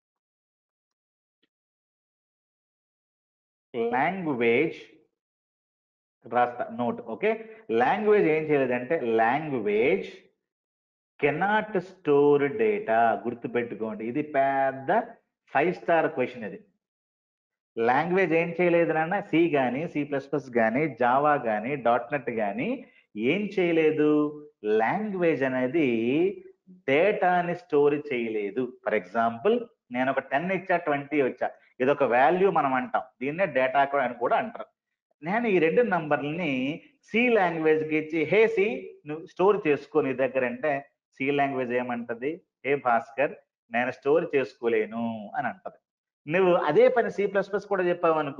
లాంగ్వేజ్ రాస్తా నోట్ ఓకే లాంగ్వేజ్ ఏం చేయలేదంటే లాంగ్వేజ్ కెనాట్ స్టోర్ డేటా గుర్తుపెట్టుకోండి ఇది పెద్ద ఫైవ్ స్టార్ క్వశ్చన్ ఇది లాంగ్వేజ్ ఏం చేయలేదు నాన్న సి కానీ సి ప్లస్ ప్లస్ కానీ జావా కానీ డాట్ నెట్ కానీ ఏం చేయలేదు లాంగ్వేజ్ అనేది డేటాని స్టోర్ చేయలేదు ఫర్ ఎగ్జాంపుల్ నేను ఒక టెన్ ఇచ్చా ట్వంటీ వచ్చా ఇది ఒక వాల్యూ మనం అంటాం దీన్నే డేటా అని కూడా అంటారు నేను ఈ రెండు నంబర్లని సి లాంగ్వేజ్ కి ఇచ్చి హే సి నువ్వు స్టోర్ చేసుకో నీ దగ్గర అంటే సి లాంగ్వేజ్ ఏమంటది హే భాస్కర్ నేను స్టోర్ చేసుకోలేను అని అంటది నువ్వు అదే పని సి ప్లస్ ప్లస్ కూడా చెప్పావు అనుకో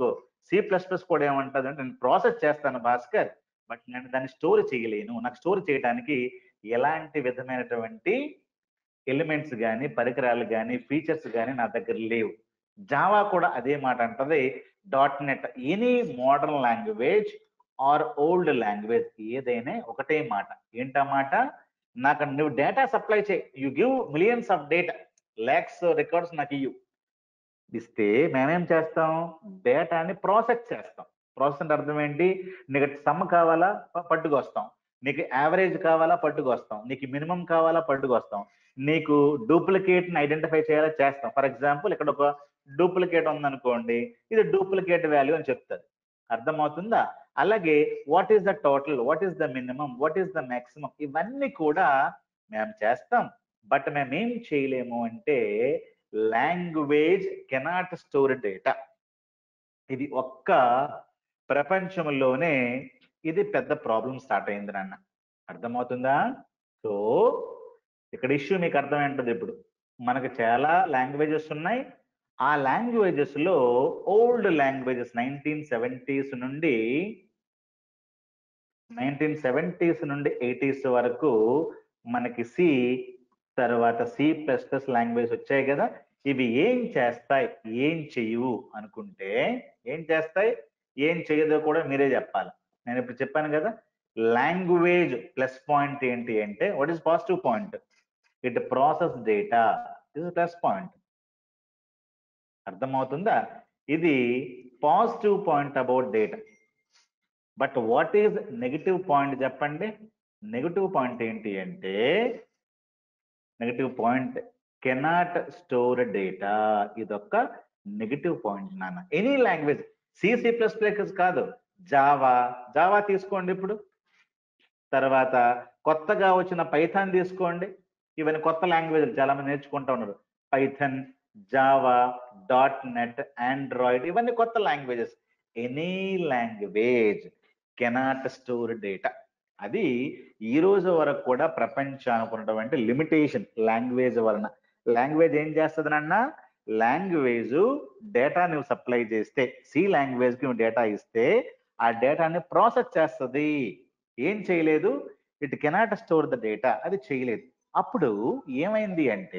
సి ప్లస్ ప్లస్ కూడా ఏమంటది అంటే నేను ప్రాసెస్ చేస్తాను భాస్కర్ బట్ నేను దాన్ని స్టోర్ చేయలేను నాకు స్టోర్ చేయడానికి ఎలాంటి విధమైనటువంటి ఎలిమెంట్స్ కానీ పరికరాలు కానీ ఫీచర్స్ కానీ నా దగ్గర లేవు జావా కూడా అదే మాట అంటది dot net any modern language or old language ఏదైనా ఒకటే మాట ఏంటా మాట నాకు నువ్వు డేటా సప్లై చేయి you give millions of data lakhs records నాకు ఇవ్వు ఇస్తే మేమేం చేస్తాం డేటాని ప్రాసెస్ చేస్తాం ప్రాసెస్ అంటే అర్థం ఏంటి నీకు సమ్ కావాలా ప- పట్టుకొస్తాం నీకు యావరేజ్ కావాలా పట్టుకొస్తాం నీకు మినిమం కావాలా పట్టుకొస్తాం నీకు డూప్లికేట్ ని ఐడెంటిఫై చేయాలా చేస్తాం ఫర్ ఎగ్జాంపుల్ ఇక్కడ ఒక డూప్లికేట్ ఉందనుకోండి ఇది డూప్లికేట్ వాల్యూ అని చెప్తుంది అర్థమవుతుందా అలాగే what is the total what is the minimum what is the maximum ఇవన్నీ కూడా మేము చేస్తాం బట్ మేము ఏం చేయలేము అంటే లాంగ్వేజ్ కెనాట్ స్టోర్ డేటా ఇది ఒక్క ప్రపంచంలోనే ఇది పెద్ద ప్రాబ్లం స్టార్ట్ అయింది నాన్న అర్థమవుతుందా సో ఇక్కడ ఇష్యూ మీకు అర్థమైంటది ఇప్పుడు మనకు చాలా లాంగ్వేజెస్ ఉన్నాయి ఆ లాంగ్వేజెస్ లో ఓల్డ్ లాంగ్వేజెస్ నైన్టీన్ సెవెంటీస్ నుండి నైన్టీన్ సెవెంటీస్ నుండి ఎయిటీస్ వరకు మనకి సి తర్వాత సి ప్లస్ ప్లస్ లాంగ్వేజ్ వచ్చాయి కదా ఇవి ఏం చేస్తాయి ఏం చెయ్యవు అనుకుంటే ఏం చేస్తాయి ఏం చేయదో కూడా మీరే చెప్పాలి నేను ఇప్పుడు చెప్పాను కదా లాంగ్వేజ్ ప్లస్ పాయింట్ ఏంటి అంటే what is positive point it process data is plus point అర్థమవుతుందా ఇది positive point about data but what is negative point చెప్పండి నెగిటివ్ పాయింట్ ఏంటి అంటే negative point cannot store data ఇదొక నెగిటివ్ పాయింట్ నాన్న any language C C plus plus కాదు Java Java తీసుకోండి ఇప్పుడు తర్వాత కొత్తగా వచ్చిన పైథాన్ తీసుకోండి ఇవన్నీ కొత్త లాంగ్వేజ్ చాలా మంది నేర్చుకుంటా ఉన్నారు Python Java dot net Android ఇవన్నీ కొత్త languages any language cannot store data అది ఈ రోజు వరకు కూడా ప్రపంచానికి ఉన్నటువంటి లిమిటేషన్ లాంగ్వేజ్ వలన లాంగ్వేజ్ ఏం చేస్తుంది నాన్న లాంగ్వేజ్ డేటా నువ్వు సప్లై చేస్తే సి లాంగ్వేజ్ కి నువ్వు డేటా ఇస్తే ఆ డేటాని ప్రాసెస్ చేస్తుంది ఏం చేయలేదు it cannot store the data అది చేయలేదు అప్పుడు ఏమైంది అంటే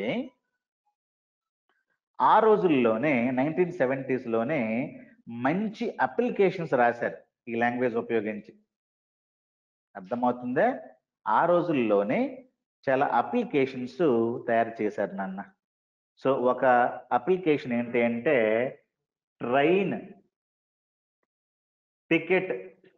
ఆ రోజుల్లోనే నైన్టీన్ సెవెంటీస్ లోనే మంచి అప్లికేషన్స్ రాశారు ఈ లాంగ్వేజ్ ఉపయోగించి అర్థమవుతుందా ఆ రోజుల్లోనే చాలా అప్లికేషన్స్ తయారు చేశారు నాన్న సో ఒక అప్లికేషన్ ఏంటి అంటే train ticket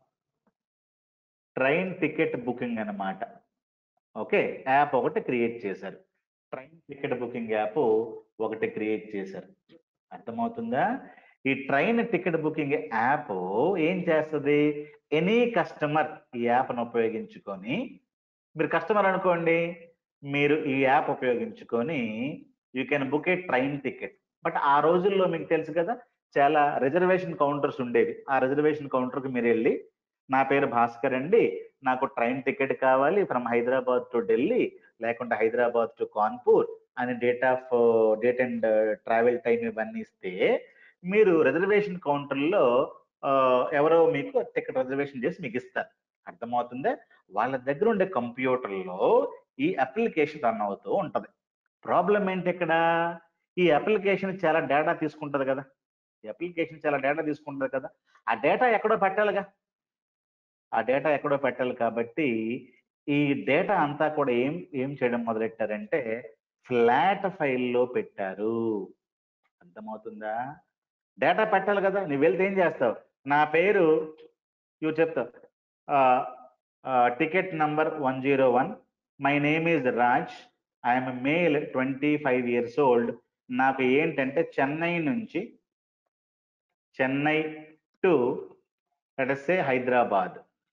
train ticket booking అన్నమాట ఓకే యాప్ ఒకటి క్రియేట్ చేశారు ట్రైన్ టికెట్ బుకింగ్ యాప్ ఒకటి క్రియేట్ చేశారు అర్థమవుతుందా ఈ ట్రైన్ టికెట్ బుకింగ్ యాప్ ఏం చేస్తుంది ఎనీ కస్టమర్ ఈ యాప్ను ఉపయోగించుకొని మీరు కస్టమర్ అనుకోండి మీరు ఈ యాప్ ఉపయోగించుకొని you can book a train ticket but ఆ రోజుల్లో మీకు తెలుసు కదా చాలా రిజర్వేషన్ కౌంటర్స్ ఉండేవి ఆ రిజర్వేషన్ కౌంటర్కి మీరు వెళ్ళి నా పేరు భాస్కర్ అండి నాకు ట్రైన్ టికెట్ కావాలి ఫ్రమ్ హైదరాబాద్ టు ఢిల్లీ లేకుంటే హైదరాబాద్ టు కాన్పూర్ అని date of date and travel time ఇవన్నీ ఇస్తే మీరు రిజర్వేషన్ కౌంటర్లో ఎవరో మీకు టికెట్ రిజర్వేషన్ చేసి మీకు ఇస్తారు అర్థమవుతుందా వాళ్ళ దగ్గర ఉండే కంప్యూటర్లో ఈ అప్లికేషన్ రన్ అవుతూ ఉంటది ప్రాబ్లం ఏంటి ఇక్కడ ఈ అప్లికేషన్ చాలా డేటా తీసుకుంటది కదా ఈ అప్లికేషన్ చాలా డేటా తీసుకుంటది కదా ఆ డేటా ఎక్కడో పెట్టాలిగా ఆ డేటా ఎక్కడో పెట్టాలి కాబట్టి ఈ డేటా అంతా కూడా ఏం ఏం చేయడం మొదలెట్టారంటే ఫ్లాట్ ఫైల్లో పెట్టారు అర్థమవుతుందా డేటా పెట్టాలి కదా నువ్వు వెళ్తే ఏం చేస్తావు నా పేరు ఇవి చెప్తావు ticket number one zero one my name is Raj I'm male twenty five years old నాకు ఏంటంటే చెన్నై నుంచి Chennai to say Hyderabad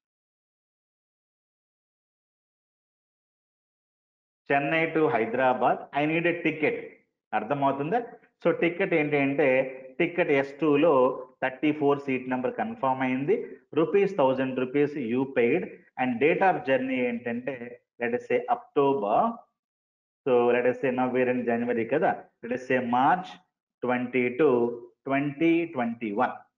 Chennai to Hyderabad I need a ticket అర్థమవుతుందా సో టికెట్ ఏంటి అంటే టికెట్ ఎస్ లో thirty four seat number confirm అయింది rupees thousand rupees you paid and date of journey ఏంటంటే let say October so let say November in January కదా let సే March twenty two twenty twenty one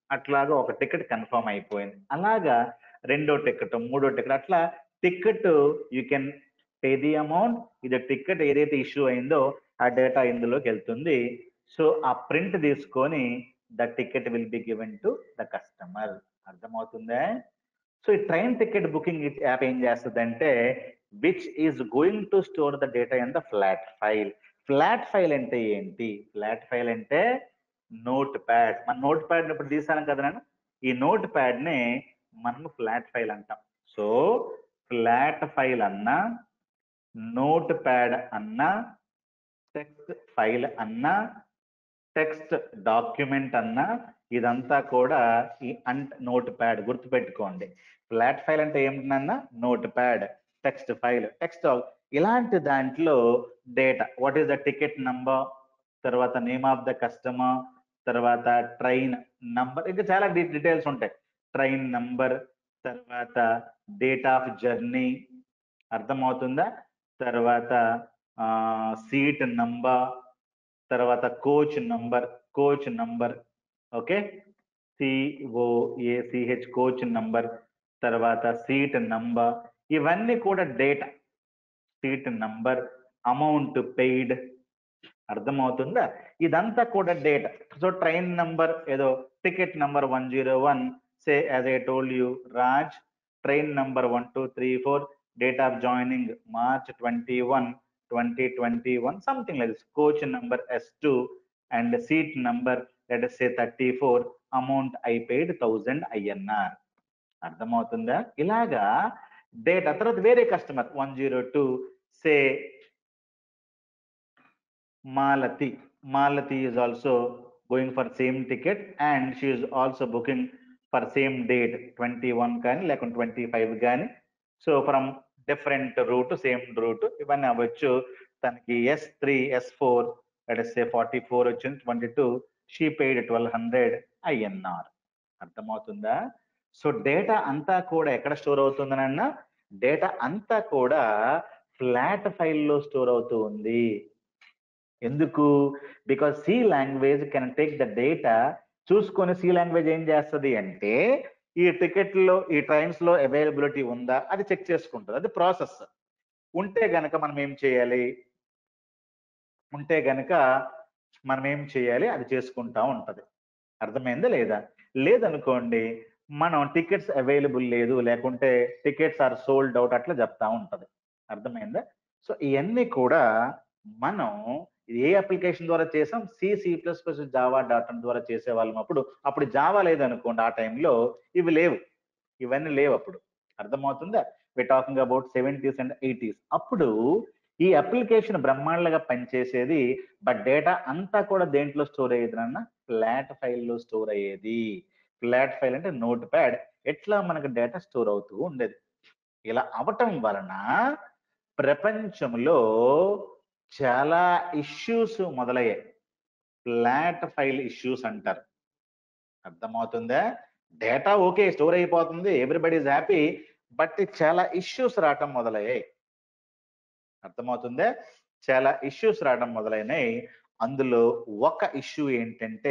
అట్లాగా ఒక ticket confirm అయిపోయింది అలాగా రెండో ticket మూడో ticket అట్లా ticket you can pay the amount ఇది టికెట్ ఏదైతే ఇష్యూ అయిందో ఆ డేటా ఇందులోకి వెళ్తుంది సో ఆ ప్రింట్ తీసుకొని the ticket will be given to the customer అర్థమవుతుందా సో ఈ ట్రైన్ టికెట్ బుకింగ్ యాప్ ఏం చేస్తుంది which is going to store the data in the flat file flat file అంటే ఏంటి ఫ్లాట్ ఫైల్ అంటే నోట్ ప్యాడ్ మన notepad ఇప్పుడు తీసాను కదా నేను ఈ నోట్ ప్యాడ్ ని మనము ఫ్లాట్ ఫైల్ అంటాం సో ఫ్లాట్ ఫైల్ అన్నా నోట్ ప్యాడ్ అన్నా టెక్స్ట్ ఫైల్ అన్నా టెక్స్ట్ డాక్యుమెంట్ అన్నా ఇదంతా కూడా ఈ అంట్ నోట్ ప్యాడ్ గుర్తుపెట్టుకోండి ఫ్లాట్ ఫైల్ అంటే ఏమిటన్నా notepad text file text ఇలాంటి దాంట్లో data what is the ticket number తర్వాత నేమ్ ఆఫ్ ద కస్టమర్ తర్వాత ట్రైన్ నంబర్ ఇంకా చాలా డీటెయిల్స్ ఉంటాయి ట్రైన్ నంబర్ తర్వాత డేట్ ఆఫ్ జర్నీ అర్థమవుతుందా తర్వాత సీట్ నంబర్ తర్వాత coach number coach number okay సిఓఏసిహెచ్ coach number తర్వాత సీట్ నంబర్ ఇవన్నీ కూడా data seat number amount paid అర్థమవుతుందా ఇదంతా కూడా డేటా సో ట్రైన్ నంబర్ ఏదో ticket number one zero one say as I told you Raj train number one two three four date of joining March twenty one twenty twenty one something like coach number S two and seat number let say thirty four amount I paid thousand INR అర్థమవుతుందా ఇలాగా data తర్వాత వేరే customer one zero two say Malathi Malathi is also going for same ticket and she is also booking for same date 21 కానీ లేకుంటే twenty five కానీ so from different route same route ఇవన్నీ అవ్వచ్చు తనకి S three S four say forty four వచ్చింది twenty two she paid twelve hundred INR అర్థమవుతుందా so data అంతా కూడా ఎక్కడ స్టోర్ అవుతుందనన్న డేటా అంతా కూడా ఫ్లాట్ ఫైల్లో స్టోర్ అవుతూ ఉంది ఎందుకు because C language can take the data చూసుకొని సి లాంగ్వేజ్ ఏం చేస్తుంది అంటే ఈ టికెట్లో ఈ ట్రైన్స్ లో అవైలబిలిటీ ఉందా అది చెక్ చేసుకుంటుంది అది ప్రాసెస్ ఉంటే గనక మనం ఏం చేయాలి ఉంటే గనక మనం ఏం చేయాలి అది చేసుకుంటా ఉంటది అర్థమైందా లేదా లేదనుకోండి మనం టికెట్స్ అవైలబుల్ లేదు లేకుంటే టికెట్స్ ఆర్ సోల్డ్ అవుట్ అట్లా చెప్తా ఉంటది అర్థమైందా సో ఇవన్నీ కూడా మనం ఇది ఏ అప్లికేషన్ ద్వారా చేసాం C C plus plus Java dot ద్వారా చేసే వాళ్ళం అప్పుడు అప్పుడు జావా లేదనుకోండి ఆ టైంలో ఇవి లేవు ఇవన్నీ లేవు అప్పుడు అర్థమవుతుందా we talking about seventies and eighties అప్పుడు ఈ అప్లికేషన్ బ్రహ్మాండంగా పనిచేసేది బట్ డేటా అంతా కూడా దేంట్లో స్టోర్ అయ్యేది అన్న ఫ్లాట్ ఫైల్లో స్టోర్ అయ్యేది ఫ్లాట్ ఫైల్ అంటే నోట్ ప్యాడ్ ఎట్లా మనకు డేటా స్టోర్ అవుతూ ఉండేది ఇలా అవటం వలన ప్రపంచంలో చాలా ఇష్యూస్ మొదలయ్యాయి ఫ్లాట్ ఫైల్ ఇష్యూస్ అంటారు అర్థమవుతుందా డేటా ఓకే స్టోర్ అయిపోతుంది ఎవ్రీబడి ఈజ్ హ్యాపీ బట్ చాలా ఇష్యూస్ రావటం మొదలయ్యాయి అర్థమవుతుందా చాలా ఇష్యూస్ రావడం మొదలైనాయి అందులో ఒక ఇష్యూ ఏంటంటే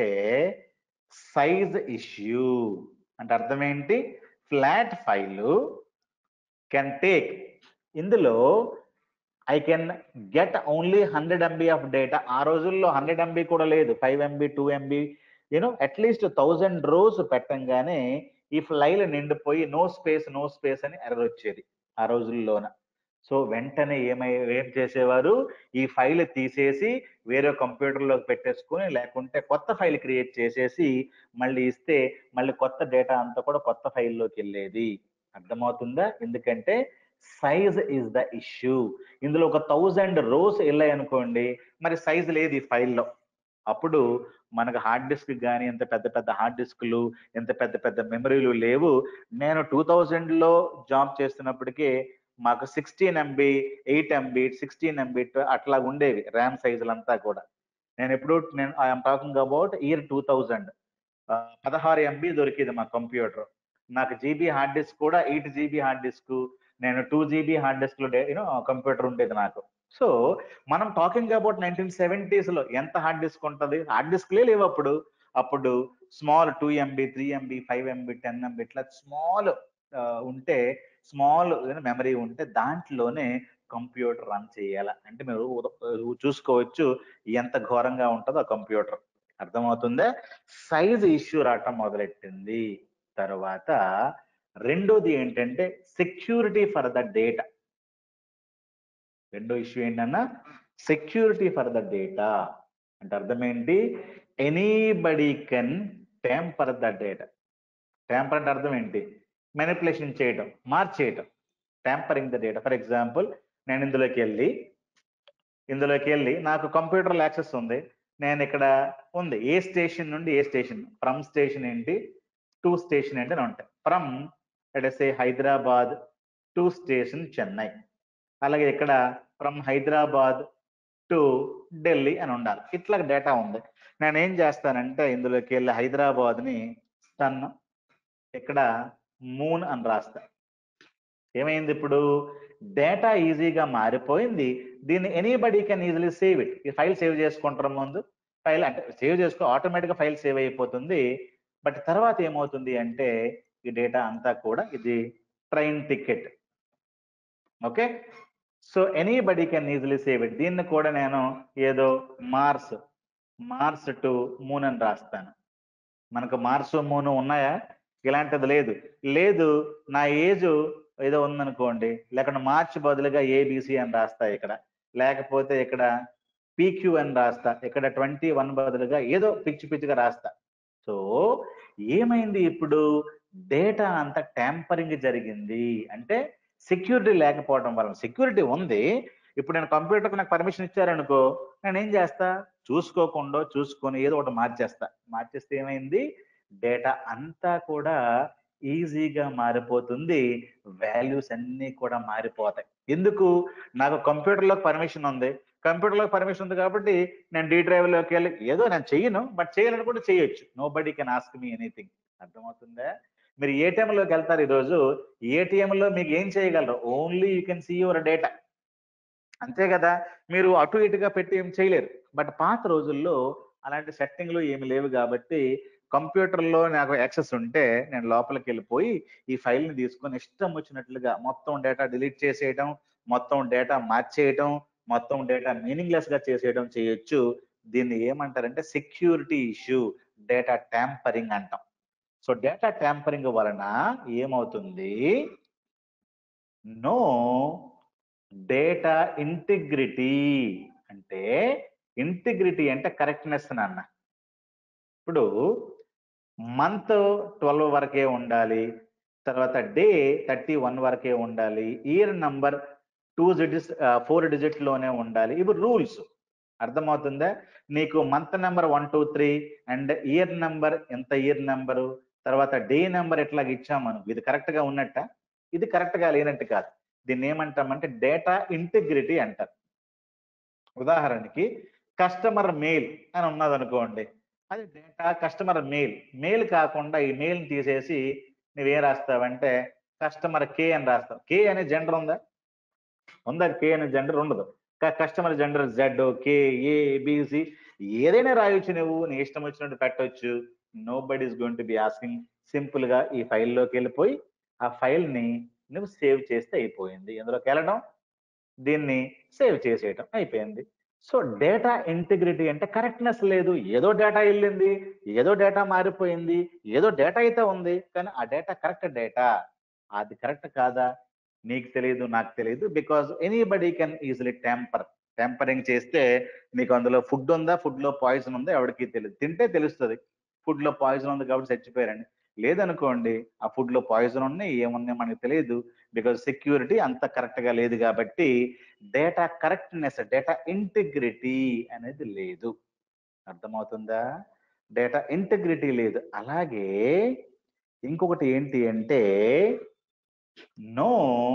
సైజ్ ఇష్యూ అంటే అర్థం ఏంటి ఫ్లాట్ ఫైల్ కెన్ టేక్ ఇందులో I can get only hundred MB of data ఆ రోజుల్లో హండ్రెడ్ ఎంబీ కూడా లేదు five MB two MB you know at least thousand rows పెట్టంగానే ఈ ఫ్లైల్ నిండిపోయి నో స్పేస్ నో స్పేస్ అని ఎర్ర వచ్చేది ఆ రోజుల్లోన సో వెంటనే ఏమై ఏం చేసేవారు ఈ ఫైల్ తీసేసి వేరే కంప్యూటర్లోకి పెట్టేసుకుని లేకుంటే కొత్త ఫైల్ క్రియేట్ చేసేసి మళ్ళీ ఇస్తే మళ్ళీ కొత్త డేటా అంతా కూడా కొత్త ఫైల్లోకి వెళ్ళేది అర్థమవుతుందా ఎందుకంటే సైజ్ ఇస్ ద ఇష్యూ ఇందులో ఒక థౌజండ్ రోస్ వెళ్ళాయి అనుకోండి మరి సైజ్ లేదు ఈ ఫైల్లో అప్పుడు మనకు హార్డ్ డిస్క్ కానీ ఎంత పెద్ద పెద్ద హార్డ్ డిస్క్లు ఎంత పెద్ద పెద్ద మెమరీలు లేవు నేను టూ లో జాబ్ చేస్తున్నప్పటికీ మాకు sixteen MB eight MB sixteen MB అట్లా ఉండేవి ర్యామ్ సైజులంతా కూడా నేను ఎప్పుడు నేను I'm talking about year two thousand పదహారు ఎంబీ దొరికింది మా కంప్యూటర్ నాకు జీబీ హార్డ్ డిస్క్ కూడా ఎయిట్ జీబీ హార్డ్ డిస్క్ నేను టూ జీబీ హార్డ్ డిస్క్ లో యూనో కంప్యూటర్ ఉండేది నాకు సో మనం టాకింగ్ అబౌట్ నైన్టీన్ సెవెంటీస్ లో ఎంత హార్డ్ డిస్క్ ఉంటుంది హార్డ్ డిస్క్లే లేవు అప్పుడు అప్పుడు small two MB three MB five MB ten MB ఇట్లా స్మాల్ ఉంటే స్మాల్ మెమరీ ఉంటే దాంట్లోనే కంప్యూటర్ రన్ చేయాలి అంటే మీరు ఉద- చూసుకోవచ్చు ఎంత ఘోరంగా ఉంటుందో ఆ కంప్యూటర్ అర్థమవుతుందా సైజ్ ఇష్యూ రావటం మొదలెట్టింది తర్వాత రెండోది ఏంటంటే సెక్యూరిటీ ఫర్ ద డేటా రెండో ఇష్యూ ఏంటన్నా సెక్యూరిటీ ఫర్ ద డేటా అంటే అర్థం ఏంటి anybody can tamper the data tamper అంటే అర్థం ఏంటి మెనిపులేషన్ చేయటం మార్చేయటం tampering the data for example నేను ఇందులోకి వెళ్ళి ఇందులోకి వెళ్ళి నాకు కంప్యూటర్ యాక్సెస్ ఉంది నేను ఇక్కడ ఉంది ఏ స్టేషన్ నుండి ఏ స్టేషన్ ఫ్రమ్ స్టేషన్ ఏంటి టు స్టేషన్ ఏంటి అని ఉంటాయి from say Hyderabad to station Chennai అలాగే ఇక్కడ ఫ్రమ్ హైదరాబాద్ టు ఢిల్లీ అని ఉండాలి ఇట్లా డేటా ఉంది నేను ఏం చేస్తానంటే ఇందులోకి వెళ్ళి హైదరాబాద్ని సన్ ఇక్కడ మూన్ అని రాస్తా ఏమైంది ఇప్పుడు డేటా ఈజీగా మారిపోయింది దీన్ని anybody can easily save it ఈ ఫైల్ సేవ్ చేసుకుంటారు ముందు ఫైల్ అంటే సేవ్ చేసుకో ఆటోమేటిక్గా ఫైల్ సేవ్ అయిపోతుంది బట్ తర్వాత ఏమవుతుంది అంటే ఈ డేటా అంతా కూడా ఇది train ticket okay so anybody can easily save it దీన్ని కూడా నేను ఏదో మార్స్ మార్స్ టు మూన్ అని రాస్తాను మనకు మార్స్ మూన్ ఉన్నాయా ఇలాంటిది లేదు లేదు నా ఏజ్ ఏదో ఉందనుకోండి లేకుండా మార్చ్ బదులుగా ఏబిసి అని రాస్తా ఇక్కడ లేకపోతే ఇక్కడ పీక్యూ అని రాస్తా ఇక్కడ ట్వంటీ వన్ బదులుగా ఏదో పిచ్చి పిచ్చిగా రాస్తా సో ఏమైంది ఇప్పుడు డేటా అంతా ట్యాంపరింగ్ జరిగింది అంటే సెక్యూరిటీ లేకపోవడం వలన సెక్యూరిటీ ఉంది ఇప్పుడు నేను కంప్యూటర్కి నాకు పర్మిషన్ ఇచ్చారనుకో నేను ఏం చేస్తా చూసుకోకుండా చూసుకొని ఏదో ఒకటి మార్చేస్తా మార్చేస్తే ఏమైంది డేటా అంతా కూడా ఈజీగా మారిపోతుంది వాల్యూస్ అన్నీ కూడా మారిపోతాయి ఎందుకు నాకు కంప్యూటర్లో పర్మిషన్ ఉంది కంప్యూటర్లో పర్మిషన్ ఉంది కాబట్టి నేను డీ డ్రైవ్లోకి వెళ్ళి ఏదో నేను చెయ్యను బట్ చేయాలనుకుంటే చేయొచ్చు nobody can ask me anything అర్థమవుతుందా మీరు ATM లోకి వెళ్తారు ఈరోజు ATM లో మీకు ఏం చేయగలరు only you can see your data అంతే కదా మీరు అటు ఇటుగా పెట్టి ఏం చేయలేరు బట్ పాత రోజుల్లో అలాంటి సెట్టింగ్లు ఏమి లేవు కాబట్టి కంప్యూటర్లో నాకు యాక్సెస్ ఉంటే నేను లోపలికి వెళ్ళిపోయి ఈ ఫైల్ని తీసుకొని ఇష్టం వచ్చినట్లుగా మొత్తం డేటా డిలీట్ చేసేయడం మొత్తం డేటా మార్చేయడం మొత్తం డేటా మీనింగ్లెస్ గా చేసేయడం చేయొచ్చు దీన్ని ఏమంటారంటే సెక్యూరిటీ ఇష్యూ డేటా ట్యాంపరింగ్ అంటాం సో డేటా ట్యాంపరింగ్ వలన ఏమవుతుంది నో డేటా ఇంటిగ్రిటీ అంటే ఇంటిగ్రిటీ అంటే కరెక్ట్నెస్ నాన్న ఇప్పుడు మంత్ ట్వెల్వ్ వరకే ఉండాలి తర్వాత డే థర్టీ వన్ వరకే ఉండాలి year number two digits four digit లోనే ఉండాలి ఇవి రూల్స్ అర్థమవుతుందా నీకు month number one two three and year number ఎంత ఇయర్ నెంబరు తర్వాత డే నెంబర్ ఎట్లాగ ఇచ్చామను ఇది కరెక్ట్ గా ఉన్నట్ట ఇది కరెక్ట్ గా లేనట్టు కాదు దీన్ని ఏమంటామంటే డేటా ఇంటిగ్రిటీ అంటారు ఉదాహరణకి కస్టమర్ మెయిల్ అని ఉన్నది అనుకోండి అది డేటా కస్టమర్ మెయిల్ మెయిల్ కాకుండా ఈ మెయిల్ తీసేసి నువ్వేం రాస్తావంటే కస్టమర్ కే అని రాస్తావు కే అనే జెండర్ ఉందా ఉందా కే అనే జెండర్ ఉండదు customer gender Z K A B C ఏదైనా రాయొచ్చు నువ్వు నీ ఇష్టం వచ్చినట్టు పెట్టొచ్చు nobody is going to be asking simple గా ఈ ఫైల్లోకి వెళ్ళిపోయి ఆ ఫైల్ ని నువ్వు సేవ్ చేస్తే అయిపోయింది ఇందులోకి వెళ్ళడం దీన్ని సేవ్ చేసేయటం అయిపోయింది సో డేటా ఇంటిగ్రిటీ అంటే కరెక్ట్నెస్ లేదు ఏదో డేటా వెళ్ళింది ఏదో డేటా మారిపోయింది ఏదో డేటా అయితే ఉంది కానీ ఆ డేటా కరెక్ట్ డేటా అది కరెక్ట్ కాదా నీకు తెలియదు నాకు తెలియదు because anybody can easily tamper tampering చేస్తే నీకు అందులో ఫుడ్ ఉందా ఫుడ్ లో పాయిజన్ ఉందా ఎవరికి తెలియదు తింటే తెలుస్తుంది ఫుడ్ లో పాయిజన్ ఉంది కాబట్టి చచ్చిపోయారండి లేదనుకోండి ఆ ఫుడ్ లో పాయిజన్ ఉన్నాయి ఏమున్నాయి మనకు తెలియదు బికాజ్ సెక్యూరిటీ అంత కరెక్ట్ గా లేదు కాబట్టి డేటా కరెక్ట్నెస్ డేటా ఇంటిగ్రిటీ అనేది లేదు అర్థమవుతుందా డేటా ఇంటిగ్రిటీ లేదు అలాగే ఇంకొకటి ఏంటి అంటే నో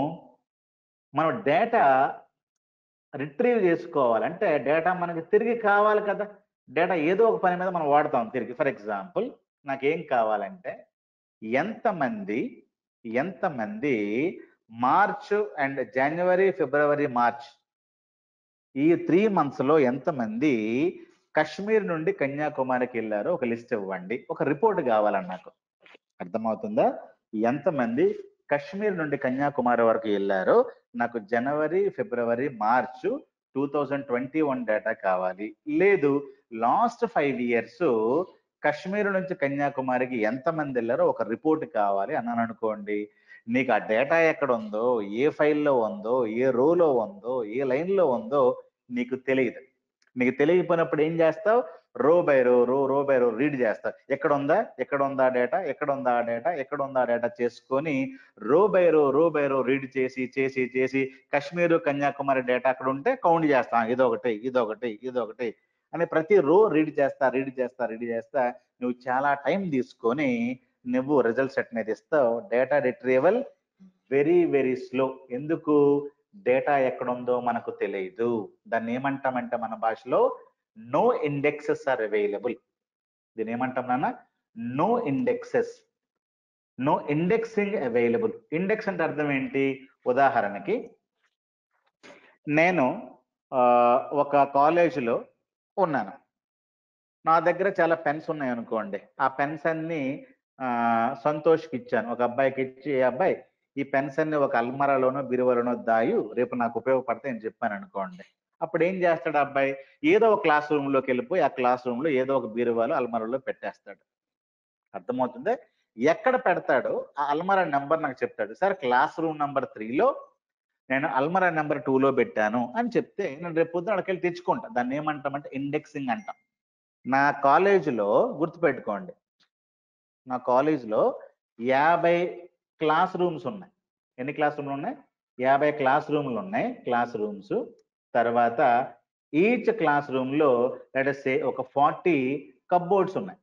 మనం డేటా రిట్రీవ్ చేసుకోవాలంటే డేటా మనకి తిరిగి కావాలి కదా డేటా ఏదో ఒక పని మీద మనం వాడతాం తిరిగి ఫర్ ఎగ్జాంపుల్ నాకేం కావాలంటే ఎంతమంది ఎంతమంది March and January February March ఈ త్రీ మంత్స్ లో ఎంతమంది కశ్మీర్ నుండి కన్యాకుమారికి వెళ్ళారో ఒక లిస్ట్ ఇవ్వండి ఒక రిపోర్ట్ కావాలని నాకు అర్థమవుతుందా ఎంతమంది కశ్మీర్ నుండి కన్యాకుమారి వరకు వెళ్ళారో నాకు January February March two thousand twenty one data కావాలి లేదు లాస్ట్ ఫైవ్ ఇయర్స్ కశ్మీర్ నుంచి కన్యాకుమారికి ఎంతమంది వెళ్ళారో ఒక రిపోర్ట్ కావాలి అన్నాను అనుకోండి నీకు ఆ డేటా ఎక్కడ ఉందో ఏ ఫైల్లో ఉందో ఏ రోలో ఉందో ఏ లైన్లో ఉందో నీకు తెలియదు నీకు తెలియకపోయినప్పుడు ఏం చేస్తావు రో బై రో రో రో బై రో రీడ్ చేస్తావు ఎక్కడ ఉందా ఎక్కడ ఉందా డేటా ఎక్కడ ఉందా డేటా ఎక్కడ ఉందా డేటా చేసుకొని రో బై రో రో బై రో రీడ్ చేసి చేసి చేసి కాశ్మీర్ కన్యాకుమారి డేటా అక్కడ ఉంటే కౌంట్ చేస్తాం ఇదొకటి ఇదొకటి ఇదొకటి అని ప్రతి రో రీడ్ చేస్తా రీడ్ చేస్తా రీడ్ చేస్తా నువ్వు చాలా టైం తీసుకొని నువ్వు రిజల్ట్ సెట్ అనేది ఇస్తావు data retrieval very very slow ఎందుకు డేటా ఎక్కడ ఉందో మనకు తెలియదు దాన్ని ఏమంటామంటే మన భాషలో నో ఇండెక్సెస్ ఆర్ అవైలబుల్ దీని ఏమంటాం నాన్న no indexes no indexing available index అంటే అర్థం ఏంటి ఉదాహరణకి నేను ఆ, ఒక కాలేజీలో ఉన్నాను నా దగ్గర చాలా పెన్స్ ఉన్నాయి అనుకోండి ఆ పెన్స్ అన్ని ఆ, సంతోష్కి ఇచ్చాను ఒక అబ్బాయికి ఇచ్చి "ఏ అబ్బాయి ఈ పెన్స్ అన్ని ఒక అల్మరాలోనో బిరువలోనో దాయు రేపు నాకు ఉపయోగపడతాయి అని చెప్పాను అనుకోండి అప్పుడు ఏం చేస్తాడు ఆ అబ్బాయి ఏదో ఒక క్లాస్ రూమ్ లోకి వెళ్ళిపోయి ఆ క్లాస్ రూమ్ లో ఏదో ఒక బీరువాలో అల్మరాలో పెట్టేస్తాడు అర్థమవుతుంది ఎక్కడ పెడతాడో ఆ అల్మరా నెంబర్ నాకు చెప్తాడు సార్ క్లాస్ రూమ్ నెంబర్ త్రీలో నేను అల్మరా నెంబర్ లో పెట్టాను అని చెప్తే నేను రేపు పొద్దున అక్కడికి వెళ్ళి తెచ్చుకుంటా దాన్ని ఏమంటామంటే ఇండెక్సింగ్ అంటాం నా కాలేజీలో గుర్తుపెట్టుకోండి నా కాలేజీలో యాభై క్లాస్ రూమ్స్ ఉన్నాయి ఎన్ని క్లాస్ రూమ్లు ఉన్నాయి యాభై క్లాస్ రూమ్లు ఉన్నాయి క్లాస్ రూమ్స్ తర్వాత ఈచ్ క్లాస్ రూమ్ లో సే ఒక ఫార్టీ కబ్బోర్డ్స్ ఉన్నాయి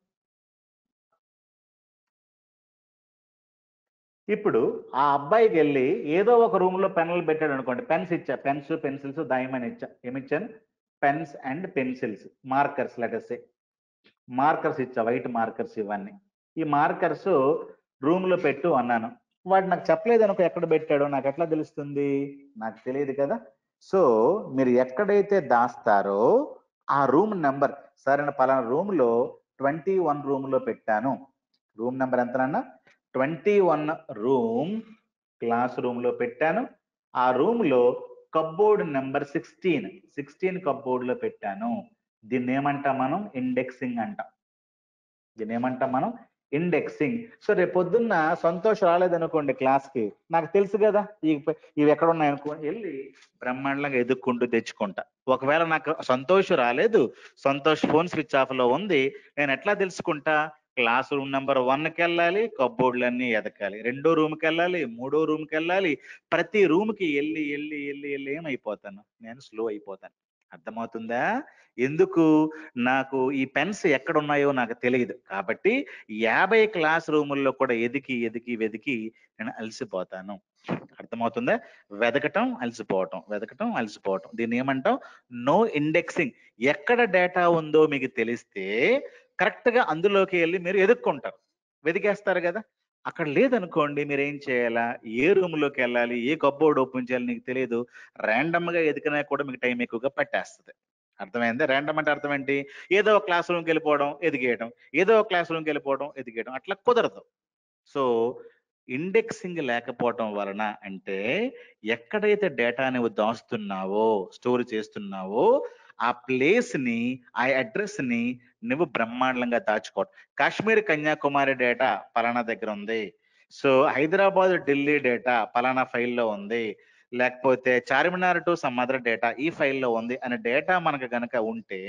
ఇప్పుడు ఆ అబ్బాయికి వెళ్ళి ఏదో ఒక రూమ్ లో పెన్నులు పెట్టాడు అనుకోండి పెన్స్ ఇచ్చా పెన్స్ పెన్సిల్స్ దాయమని ఇచ్చా ఏమిచ్చాను పెన్స్ అండ్ పెన్సిల్స్ మార్కర్స్ లెటర్సే మార్కర్స్ ఇచ్చా వైట్ మార్కర్స్ ఇవన్నీ ఈ మార్కర్స్ రూమ్ లో పెట్టు అన్నాను వాడు నాకు చెప్పలేదు అనుకో ఎక్కడ పెట్టాడో నాకు ఎట్లా తెలుస్తుంది నాకు తెలియదు కదా సో మీరు ఎక్కడైతే దాస్తారో ఆ రూమ్ నెంబర్ సరైన పలానా రూమ్ లో ట్వంటీ వన్ రూమ్ లో పెట్టాను రూమ్ నెంబర్ ఎంతనన్నా twenty one room class room లో పెట్టాను ఆ రూమ్ లో cupboard number sixteen sixteen cupboard లో పెట్టాను దీన్ని ఏమంటాం మనం ఇండెక్సింగ్ అంటాం దీన్ని ఏమంటాం మనం ఇండెక్సింగ్ సో రేపు పొద్దున్న సంతోష్ రాలేదనుకోండి క్లాస్ కి నాకు తెలుసు కదా ఈ ఇవి ఎక్కడ ఉన్నాయి అనుకో వెళ్ళి బ్రహ్మాండంగా ఎదుక్కుంటూ తెచ్చుకుంటా ఒకవేళ నాకు సంతోష్ రాలేదు సంతోష్ ఫోన్ స్విచ్ ఆఫ్ లో ఉంది నేను ఎట్లా తెలుసుకుంటా క్లాస్ రూమ్ నెంబర్ వన్ కి వెళ్ళాలి కబ్బోర్డులన్నీ ఎదకాలి రెండో రూమ్ కి వెళ్ళాలి మూడో రూమ్ కి వెళ్ళాలి ప్రతి రూమ్ కి వెళ్ళి వెళ్ళి వెళ్ళి వెళ్ళి ఏమైపోతాను నేను స్లో అయిపోతాను అర్థమవుతుందా ఎందుకు నాకు ఈ పెన్స్ ఎక్కడ ఉన్నాయో నాకు తెలియదు కాబట్టి యాభై క్లాస్ రూముల్లో కూడా ఎదికి ఎదికి వెదికి నేను అలసిపోతాను అర్థమవుతుందా వెదకటం అలసిపోవటం వెదకటం అలసిపోవటం దీన్ని ఏమంటాం నో ఇండెక్సింగ్ ఎక్కడ డేటా ఉందో మీకు తెలిస్తే కరెక్ట్ గా అందులోకి వెళ్ళి మీరు ఎదుక్కుంటారు వెతికేస్తారు కదా అక్కడ లేదనుకోండి మీరు ఏం చేయాలా ఏ రూమ్ లోకి వెళ్ళాలి ఏ కబ్బోర్డ్ ఓపెన్ చేయాలి నీకు తెలియదు ర్యాండమ్ గా ఎదికినా కూడా మీకు టైం ఎక్కువగా పట్టేస్తుంది అర్థమైంది ర్యాండమ్ అంటే అర్థం ఏంటి ఏదో ఒక క్లాస్ రూమ్కి వెళ్ళిపోవడం ఎదిగేయడం ఏదో ఒక క్లాస్ రూమ్కి వెళ్ళిపోవడం ఎదిగేయడం అట్లా కుదరదు సో ఇండెక్సింగ్ లేకపోవటం వలన అంటే ఎక్కడైతే డేటా నువ్వు దాస్తున్నావో స్టోర్ చేస్తున్నావో ఆ ప్లేస్ ని ఆ అడ్రస్ ని నువ్వు బ్రహ్మాండంగా దాచుకోవడం కాశ్మీర్ కన్యాకుమారి డేటా పలానా దగ్గర ఉంది సో హైదరాబాద్ ఢిల్లీ డేటా పలానా ఫైల్లో ఉంది లేకపోతే Charminar to some other data ఈ ఫైల్లో ఉంది అనే డేటా మనకు గనక ఉంటే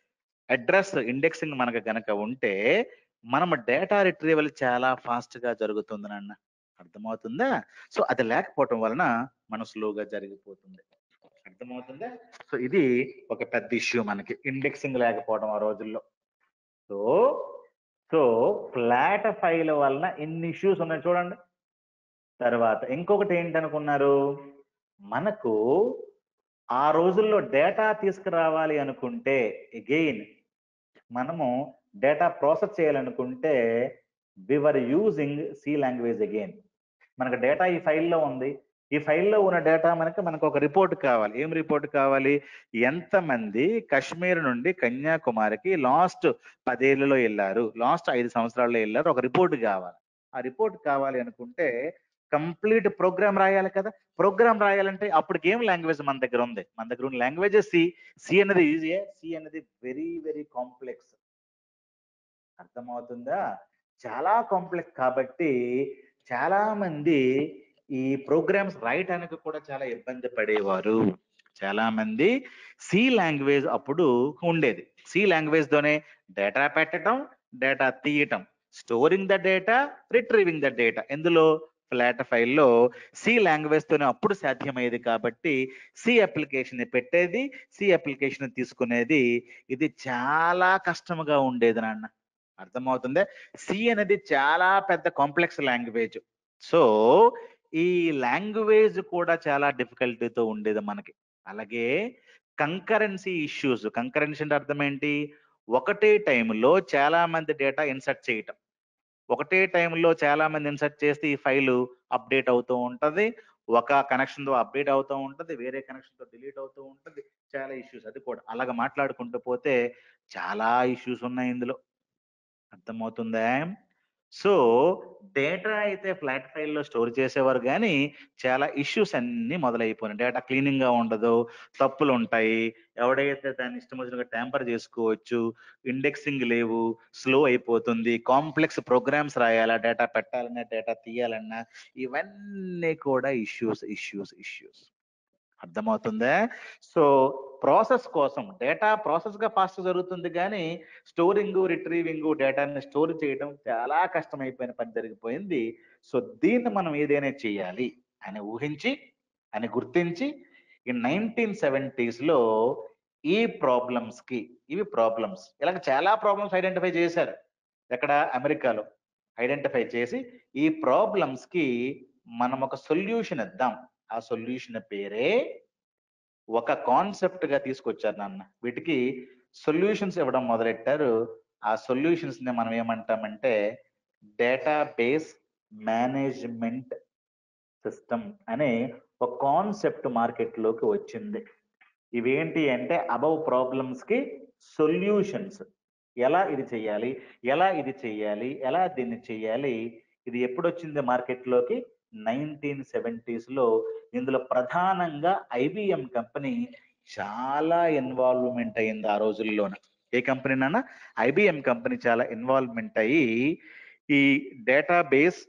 అడ్రస్ ఇండెక్సింగ్ మనకు గనక ఉంటే మనం డేటా రిట్రీవల్ చాలా ఫాస్ట్ గా జరుగుతుంది నాన్న అర్థమవుతుందా సో అది లేకపోవటం వలన మన స్లోగా జరిగిపోతుంది అర్థమవుతుందా సో ఇది ఒక పెద్ద ఇష్యూ మనకి ఇండెక్సింగ్ లేకపోవడం ఆ రోజుల్లో సో సో ఫ్లాట్ ఫైల్ వలన ఇన్ని ఇష్యూస్ ఉన్నాయి చూడండి తర్వాత ఇంకొకటి ఏంటనుకున్నారు మనకు ఆ రోజుల్లో డేటా తీసుకురావాలి అనుకుంటే అగైన్ మనము డేటా ప్రాసెస్ చేయాలనుకుంటే వివర్ యూజింగ్ సి లాంగ్వేజ్ అగైన్ మనకు డేటా ఈ ఫైల్లో ఉంది ఈ ఫైల్లో ఉన్న డేటా మనకి మనకు ఒక రిపోర్ట్ కావాలి ఏం రిపోర్ట్ కావాలి ఎంతమంది కశ్మీర్ నుండి కన్యాకుమారికి లాస్ట్ పదేళ్లలో వెళ్ళారు లాస్ట్ ఐదు సంవత్సరాల్లో వెళ్ళారు ఒక రిపోర్ట్ కావాలి ఆ రిపోర్ట్ కావాలి అనుకుంటే కంప్లీట్ ప్రోగ్రామ్ రాయాలి కదా ప్రోగ్రామ్ రాయాలంటే అప్పటికి ఏం లాంగ్వేజ్ మన దగ్గర ఉంది మన దగ్గర ఉన్న లాంగ్వేజ్ సి సి అనేది ఈజీయే సి అనేది వెరీ వెరీ కాంప్లెక్స్ అర్థమవుతుందా చాలా కాంప్లెక్స్ కాబట్టి చాలా మంది ఈ ప్రోగ్రామ్స్ రాయటానికి కూడా చాలా ఇబ్బంది పడేవారు చాలా మంది సి లాంగ్వేజ్ అప్పుడు ఉండేది సి లాంగ్వేజ్ తోనే డేటా పెట్టడం డేటా తీయటం storing the data retrieving the data ఇందులో ఫ్లాట్ ఫైల్లో సి లాంగ్వేజ్ తోనే అప్పుడు సాధ్యమయ్యేది కాబట్టి సి అప్లికేషన్ పెట్టేది సి అప్లికేషన్ తీసుకునేది ఇది చాలా కష్టముగా ఉండేది నాన్న అర్థమవుతుందా సి అనేది చాలా పెద్ద కాంప్లెక్స్ లాంగ్వేజ్ సో ఈ లాంగ్వేజ్ కూడా చాలా డిఫికల్టీతో ఉండేది మనకి అలాగే కంకరెన్సీ ఇష్యూస్ కంకరెన్సీ అంటే అర్థం ఏంటి ఒకటే టైంలో చాలా మంది డేటా ఇన్సర్ట్ చేయటం ఒకటే టైంలో చాలా మంది ఇన్సర్ట్ చేస్తే ఈ ఫైల్ అప్డేట్ అవుతూ ఉంటది ఒక కనెక్షన్ తో అప్డేట్ అవుతూ ఉంటది వేరే కనెక్షన్ తో డిలీట్ అవుతూ ఉంటది చాలా ఇష్యూస్ అది కూడా అలాగ మాట్లాడుకుంటూ పోతే చాలా ఇష్యూస్ ఉన్నాయి ఇందులో అర్థమవుతుందా సో డేటా అయితే ఫ్లాట్ ఫైల్లో స్టోర్ చేసేవారు కానీ చాలా ఇష్యూస్ అన్ని మొదలైపోయినాయి డేటా క్లీనింగ్ గా ఉండదు తప్పులు ఉంటాయి ఎవడైతే దాన్ని ఇష్టం వచ్చినట్టుగా ట్యాంపర్ చేసుకోవచ్చు ఇండెక్సింగ్ లేవు స్లో అయిపోతుంది కాంప్లెక్స్ ప్రోగ్రామ్స్ రాయాలా డేటా పెట్టాలన్నా డేటా తీయాలన్నా ఇవన్నీ కూడా ఇష్యూస్ ఇష్యూస్ ఇష్యూస్ అర్థమవుతుందా సో ప్రాసెస్ కోసం డేటా ప్రాసెస్ గా ఫాస్ట్ జరుగుతుంది కానీ స్టోరింగ్ రిట్రీవింగ్ డేటాని స్టోర్ చేయడం చాలా కష్టమైపోయిన పని జరిగిపోయింది సో దీన్ని మనం ఏదైనా చేయాలి అని ఊహించి అని గుర్తించి ఈ నైన్టీన్ సెవెంటీస్ లో ఈ ప్రాబ్లమ్స్ కి ఇవి ప్రాబ్లమ్స్ ఇలాగ చాలా ప్రాబ్లమ్స్ ఐడెంటిఫై చేశారు ఎక్కడ అమెరికాలో ఐడెంటిఫై చేసి ఈ ప్రాబ్లమ్స్ కి మనం ఒక సొల్యూషన్ ఇద్దాం ఆ సొల్యూషన్ పేరే ఒక కాన్సెప్ట్ గా తీసుకొచ్చారు నాన్న వీటికి సొల్యూషన్స్ ఇవ్వడం మొదలెట్టారు ఆ సొల్యూషన్స్ ని మనం ఏమంటామంటే డేటాబేస్ మేనేజ్మెంట్ సిస్టమ్ అనే ఒక కాన్సెప్ట్ మార్కెట్ లోకి వచ్చింది ఇవేంటి అంటే అబవ్ ప్రాబ్లమ్స్ కి సొల్యూషన్స్ ఎలా ఇది చేయాలి ఎలా ఇది చేయాలి ఎలా దీన్ని చేయాలి ఇది ఎప్పుడు వచ్చింది మార్కెట్ లోకి నైన్టీన్ సెవెంటీస్ లో ఇందులో ప్రధానంగా ఐబిఎం కంపెనీ చాలా ఇన్వాల్వ్మెంట్ అయింది ఆ రోజుల్లోన ఏ కంపెనీ నాన్న ఐబిఎం కంపెనీ చాలా ఇన్వాల్వ్మెంట్ అయ్యి ఈ డేటాబేస్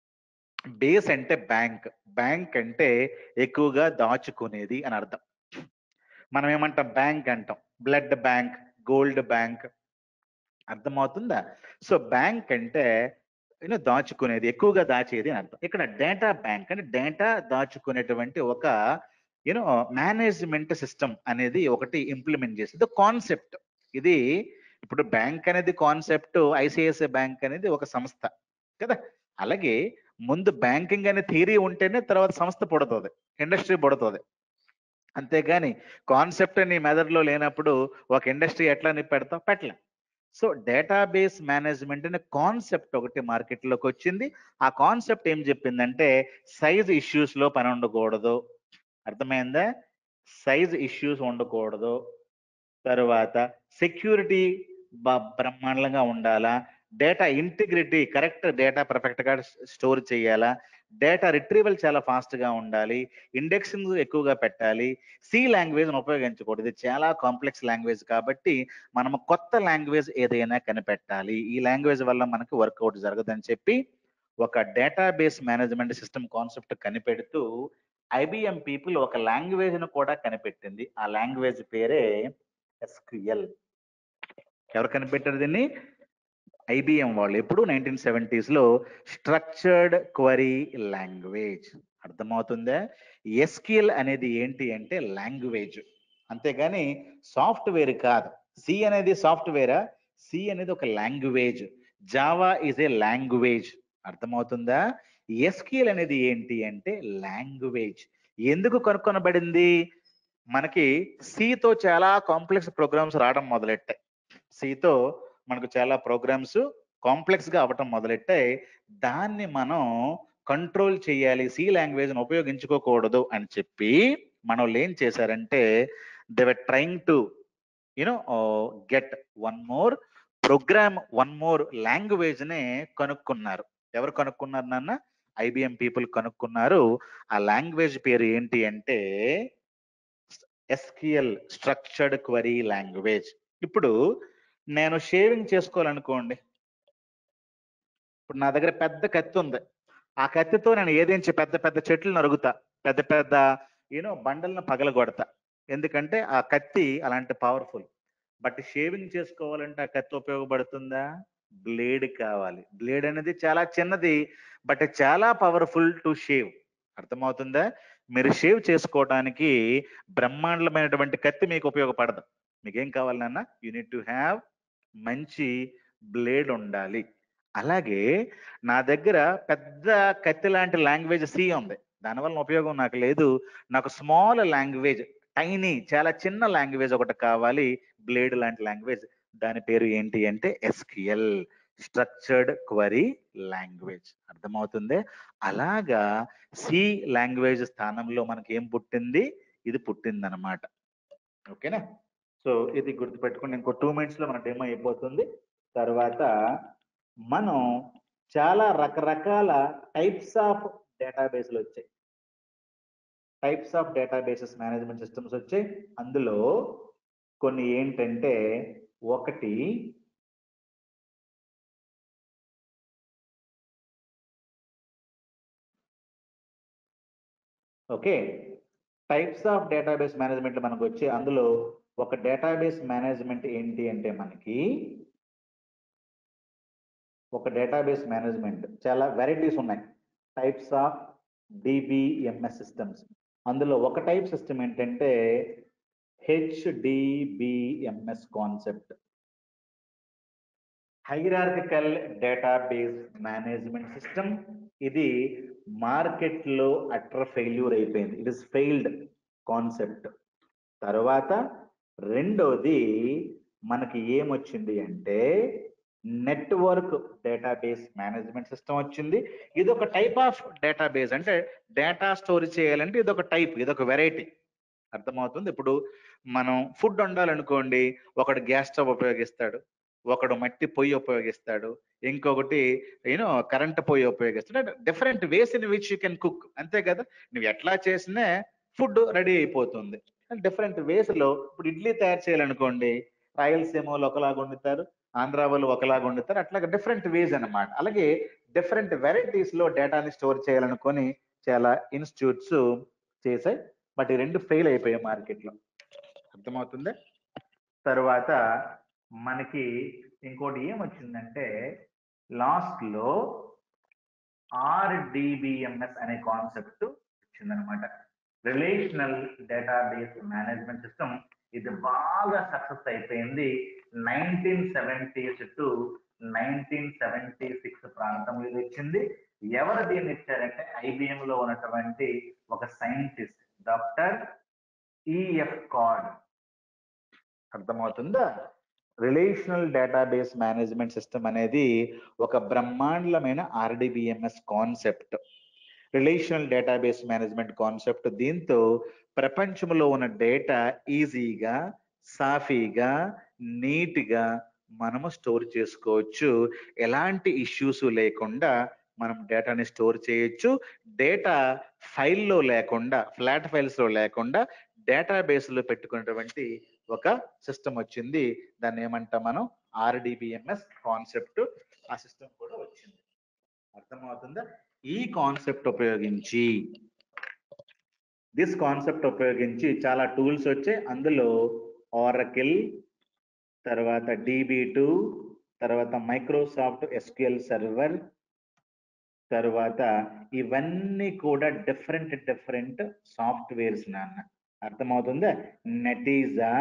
బేస్ అంటే బ్యాంక్ బ్యాంక్ అంటే ఎక్కువగా దాచుకునేది అని అర్థం మనం ఏమంటాం బ్యాంక్ అంటాం బ్లడ్ బ్యాంక్ గోల్డ్ బ్యాంక్ అర్థమవుతుందా సో బ్యాంక్ అంటే యూనో దాచుకునేది ఎక్కువగా దాచేది అని అర్థం ఇక్కడ డేటా బ్యాంక్ అంటే డేటా దాచుకునేటువంటి ఒక యూనో మేనేజ్మెంట్ సిస్టమ్ అనేది ఒకటి ఇంప్లిమెంట్ చేసింది కాన్సెప్ట్ ఇది ఇప్పుడు బ్యాంక్ అనేది కాన్సెప్ట్ ఐసిఐసిఐ బ్యాంక్ అనేది ఒక సంస్థ కదా అలాగే ముందు బ్యాంకింగ్ అనే థియరీ ఉంటేనే తర్వాత సంస్థ పుడుతుంది ఇండస్ట్రీ పుడుతుంది అంతేగాని కాన్సెప్ట్ నీ మెదడులో లేనప్పుడు ఒక ఇండస్ట్రీ ఎట్లా నీ పెడతావు పెట్టలే సో డేటాబేస్ మేనేజ్మెంట్ అనే కాన్సెప్ట్ ఒకటి మార్కెట్లోకి వచ్చింది ఆ కాన్సెప్ట్ ఏం చెప్పిందంటే సైజ్ ఇష్యూస్ లో పని ఉండకూడదు అర్థమైందా సైజ్ ఇష్యూస్ ఉండకూడదు తర్వాత సెక్యూరిటీ బ్రహ్మాండంగా ఉండాలా data integrity correct data perfect గా స్టోర్ చేయాలా డేటా రిట్రీవల్ చాలా ఫాస్ట్ గా ఉండాలి ఇండెక్సింగ్ ఎక్కువగా పెట్టాలి సి లాంగ్వేజ్ ఉపయోగించకూడదు ఇది చాలా కాంప్లెక్స్ లాంగ్వేజ్ కాబట్టి మనం కొత్త లాంగ్వేజ్ ఏదైనా కనిపెట్టాలి ఈ లాంగ్వేజ్ వల్ల మనకు వర్కౌట్ జరగదని చెప్పి ఒక డేటాబేస్ మేనేజ్మెంట్ సిస్టమ్ కాన్సెప్ట్ కనిపెడుతూ ఐబిఎం పీపుల్ ఒక లాంగ్వేజ్ ను కూడా కనిపెట్టింది ఆ లాంగ్వేజ్ పేరే ఎస్క్యూఎల్ ఎవరు కనిపెట్టారు దీన్ని ఐబిఎం వాళ్ళు ఎప్పుడు నైన్టీన్ సెవెంటీస్ లో స్ట్రక్చర్డ్ క్వరీ లాంగ్వేజ్ అర్థమవుతుందా ఎస్క్యూఎల్ అనేది ఏంటి అంటే లాంగ్వేజ్ అంతేగాని సాఫ్ట్వేర్ కాదు సి అనేది సాఫ్ట్వేరా సి అనేది ఒక language Java is a language అర్థమవుతుందా ఎస్క్యూఎల్ అనేది ఏంటి అంటే లాంగ్వేజ్ ఎందుకు కనుక్కొనబడింది మనకి సితో చాలా కాంప్లెక్స్ ప్రోగ్రామ్స్ రావడం మొదలెట్టాయి సితో మనకు చాలా ప్రోగ్రామ్స్ కాంప్లెక్స్ గా అవ్వటం మొదలెట్టాయి దాన్ని మనం కంట్రోల్ చేయాలి సి లాంగ్వేజ్ ఉపయోగించుకోకూడదు అని చెప్పి మన వాళ్ళు ఏం చేశారంటే they were trying to you know get one more program one more language నే కనుక్కున్నారు ఎవరు కనుక్కున్నారు నాన్న ఐబిఎం పీపుల్ కనుక్కున్నారు ఆ లాంగ్వేజ్ పేరు ఏంటి అంటే ఎస్క్యూఎల్ స్ట్రక్చర్డ్ క్వరీ లాంగ్వేజ్ ఇప్పుడు నేను షేవింగ్ చేసుకోవాలనుకోండి ఇప్పుడు నా దగ్గర పెద్ద కత్తి ఉంది ఆ కత్తితో నేను ఏదించి పెద్ద పెద్ద చెట్లు నరుగుతా పెద్ద పెద్ద యూనో బండలను పగలగొడతా ఎందుకంటే ఆ కత్తి అలాంటి పవర్ఫుల్ బట్ షేవింగ్ చేసుకోవాలంటే ఆ కత్తి ఉపయోగపడుతుందా బ్లేడ్ కావాలి బ్లేడ్ అనేది చాలా చిన్నది బట్ చాలా పవర్ఫుల్ టు షేవ్ అర్థమవుతుందా మీరు షేవ్ చేసుకోవడానికి బ్రహ్మాండమైనటువంటి కత్తి మీకు ఉపయోగపడదు మీకేం కావాలి నాన్న యూనిట్ టు హ్యావ్ మంచి బ్లేడ్ ఉండాలి అలాగే నా దగ్గర పెద్ద కత్తి లాంటి లాంగ్వేజ్ సి ఉంది దానివల్ల ఉపయోగం నాకు లేదు నాకు స్మాల్ లాంగ్వేజ్ టైనీ చాలా చిన్న లాంగ్వేజ్ ఒకటి కావాలి బ్లేడ్ లాంటి లాంగ్వేజ్ దాని పేరు ఏంటి అంటే ఎస్క్యూఎల్ స్ట్రక్చర్డ్ క్వరీ లాంగ్వేజ్ అర్థమవుతుంది అలాగా సి లాంగ్వేజ్ స్థానంలో మనకి ఏం పుట్టింది ఇది పుట్టింది అనమాట ఓకేనా సో ఇది గుర్తుపెట్టుకుని ఇంకో టూ మినిట్స్ లో మన డెమో అయిపోతుంది తర్వాత మనం చాలా రకరకాల టైప్స్ ఆఫ్ డేటాబేస్లు వచ్చాయి types of databases management systems వచ్చాయి అందులో కొన్ని ఏంటంటే ఒకటి okay types of database management మనకు వచ్చి అందులో ఒక డేటాబేస్ మేనేజ్మెంట్ ఏంటి అంటే మనకి ఒక డేటాబేస్ మేనేజ్మెంట్ చాలా వెరైటీస్ ఉన్నాయి టైప్స్ ఆఫ్ డిబిఎంఎస్ సిస్టమ్స్ అందులో ఒక టైప్ సిస్టమ్ ఏంటంటే HDBMS concept hierarchical database management system ఇది మార్కెట్ లో అట్టర్ ఫెయిల్యూర్ అయిపోయింది ఇట్ ఇస్ ఫెయిల్డ్ కాన్సెప్ట్ తర్వాత రెండోది మనకి ఏమొచ్చింది అంటే నెట్వర్క్ డేటాబేస్ మేనేజ్మెంట్ సిస్టమ్ వచ్చింది ఇది ఒక టైప్ ఆఫ్ డేటాబేస్ అంటే డేటా స్టోర్ చేయాలంటే ఇది ఒక టైప్ ఇది ఒక వెరైటీ అర్థమవుతుంది ఇప్పుడు మనం ఫుడ్ వండాలనుకోండి ఒకడు గ్యాస్ స్టవ్ ఉపయోగిస్తాడు ఒకడు మట్టి పొయ్యి ఉపయోగిస్తాడు ఇంకొకటి యూనో కరెంట్ పొయ్యి ఉపయోగిస్తాడు different ways in which you can cook అంతే కదా నువ్వు ఎట్లా చేసినా ఫుడ్ రెడీ అయిపోతుంది డిఫరెంట్ వేస్ లో ఇప్పుడు ఇడ్లీ తయారు చేయాలనుకోండి రాయలసీమలో ఒకలాగా వండుతారు ఆంధ్ర వాళ్ళు ఒకలాగా వండుతారు అట్లాగే డిఫరెంట్ వేస్ అన్నమాట అలాగే డిఫరెంట్ వెరైటీస్ లో డేటాని స్టోర్ చేయాలనుకొని చాలా ఇన్స్టిట్యూట్స్ చేశాయి బట్ ఈ రెండు ఫెయిల్ అయిపోయాయి మార్కెట్ లో అర్థమవుతుంది తర్వాత మనకి ఇంకోటి ఏమొచ్చిందంటే లాస్ట్ లో ఆర్డిబిఎంఎస్ అనే కాన్సెప్ట్ వచ్చిందనమాట రిలేషనల్ డేటాబేస్ మేనేజ్మెంట్ సిస్టమ్ ఇది బాగా సక్సెస్ అయిపోయింది nineteen seventies to nineteen seventy six ప్రాంతంలో ఇది వచ్చింది ఎవరు దీన్ని ఇచ్చారంటే ఐబిఎం లో ఉన్నటువంటి ఒక సైంటిస్ట్ డాక్టర్ ఈఎఫ్ కార్డ్ అర్థమవుతుందా రిలేషనల్ డేటాబేస్ మేనేజ్మెంట్ సిస్టమ్ అనేది ఒక బ్రహ్మాండమైన RDBMS concept relational database management concept దీంతో ప్రపంచంలో ఉన్న డేటా ఈజీగా సాఫీగా నీట్గా మనము స్టోర్ చేసుకోవచ్చు ఎలాంటి ఇష్యూస్ లేకుండా మనం డేటాని స్టోర్ చేయొచ్చు డేటా ఫైల్లో లేకుండా ఫ్లాట్ ఫైల్స్ లో లేకుండా డేటాబేస్ లో పెట్టుకున్నటువంటి ఒక సిస్టమ్ వచ్చింది దాన్ని ఏమంటాం మనం ఆర్డిబిఎంఎస్ కాన్సెప్ట్ ఆ సిస్టమ్ కూడా వచ్చింది అర్థమవుతుందా ఈ కాన్సెప్ట్ ఉపయోగించి దిస్ కాన్సెప్ట్ ఉపయోగించి చాలా టూల్స్ వచ్చాయి అందులో ఆరకిల్ తర్వాత డిబి టూ తర్వాత మైక్రోసాఫ్ట్ ఎస్క్యూఎల్ సర్వర్ తర్వాత ఇవన్నీ కూడా డిఫరెంట్ డిఫరెంట్ సాఫ్ట్వేర్స్ నాన్న అర్థమవుతుందా నెటీజా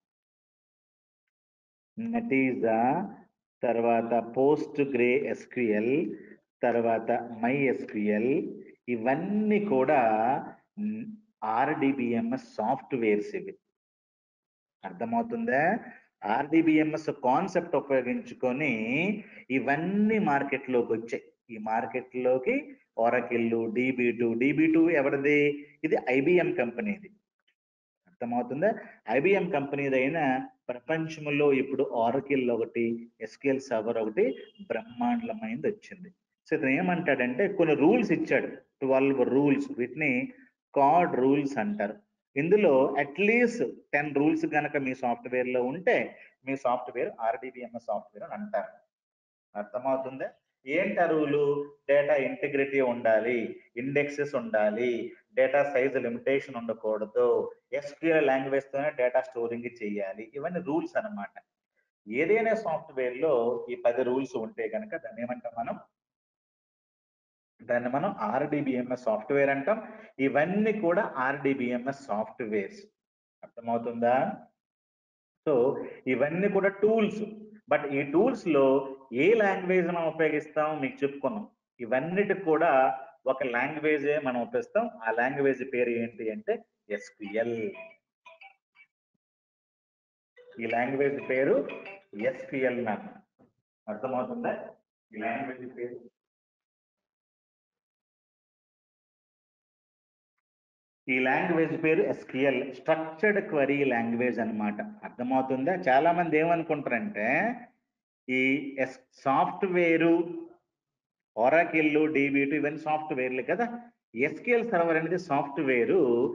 నెటీజా తర్వాత పోస్ట్ గ్రే ఎస్క్యూఎల్ తర్వాత మై ఎస్క్యూఎల్ ఇవన్నీ కూడా ఆర్డిబిఎంఎస్ సాఫ్ట్వేర్స్ ఇవి అర్థమవుతుందా ఆర్డిబిఎంఎస్ కాన్సెప్ట్ ఉపయోగించుకొని ఇవన్నీ మార్కెట్లోకి వచ్చాయి ఈ మార్కెట్ లోకి Oracle DB two DB two ఎవరిది ఇది ఐబిఎం కంపెనీది అర్థమవుతుందా ఐబిఎం కంపెనీది అయినా ప్రపంచంలో ఇప్పుడు ఆరకిల్ ఒకటి ఎస్కేఎల్ సర్వర్ ఒకటి బ్రహ్మాండమైంది వచ్చింది సో ఇతను ఏమంటాడంటే కొన్ని రూల్స్ ఇచ్చాడు ట్వెల్వ్ రూల్స్ వీటిని కార్డ్ రూల్స్ అంటారు ఇందులో అట్లీస్ట్ టెన్ రూల్స్ కనుక మీ సాఫ్ట్వేర్ లో ఉంటే మీ సాఫ్ట్వేర్ ఆర్డిబిఎంఎస్ సాఫ్ట్వేర్ అని అంటారు అర్థమవుతుందా ఏంటి రూలు డేటా ఇంటిగ్రిటీ ఉండాలి ఇండెక్సెస్ ఉండాలి డేటా సైజ్ లిమిటేషన్ ఉండకూడదు ఎస్క్యూఎల్ లాంగ్వేజ్ తోనే డేటా స్టోరింగ్ చేయాలి ఇవన్నీ రూల్స్ అన్నమాట ఏదైనా సాఫ్ట్వేర్ లో ఈ పది రూల్స్ ఉంటే కనుక దాన్ని ఏమంటాం మనం దాన్ని మనం ఆర్డిబిఎంఎస్ సాఫ్ట్వేర్ అంటాం ఇవన్నీ కూడా ఆర్డిబిఎంఎస్ సాఫ్ట్వేర్స్ అర్థమవుతుందా సో ఇవన్నీ కూడా టూల్స్ బట్ ఈ టూల్స్ లో ఏ లాంగ్వేజ్ మనం ఉపయోగిస్తాం మీకు చెప్పుకున్నాం ఇవన్నిటికి కూడా ఒక లాంగ్వేజ్ మనం ఉపయోగిస్తాం ఆ లాంగ్వేజ్ పేరు ఏంటి అంటే ఎస్క్యూఎల్ ఈ లాంగ్వేజ్ పేరు ఎస్క్యూఎల్ నాకు అర్థమవుతుందా ఈ లాంగ్వేజ్ పేరు ఈ లాంగ్వేజ్ పేరు ఎస్క్యూఎల్ స్ట్రక్చర్డ్ క్వరీ లాంగ్వేజ్ అన్నమాట అర్థమవుతుందా చాలా మంది ఏమనుకుంటారంటే ఈ ఎస్ సాఫ్ట్వేరు ఒరాకిల్ డీబీటు ఇవన్నీ సాఫ్ట్వేర్లు కదా ఎస్క్యూఎల్ సర్వర్ అనేది సాఫ్ట్వేరు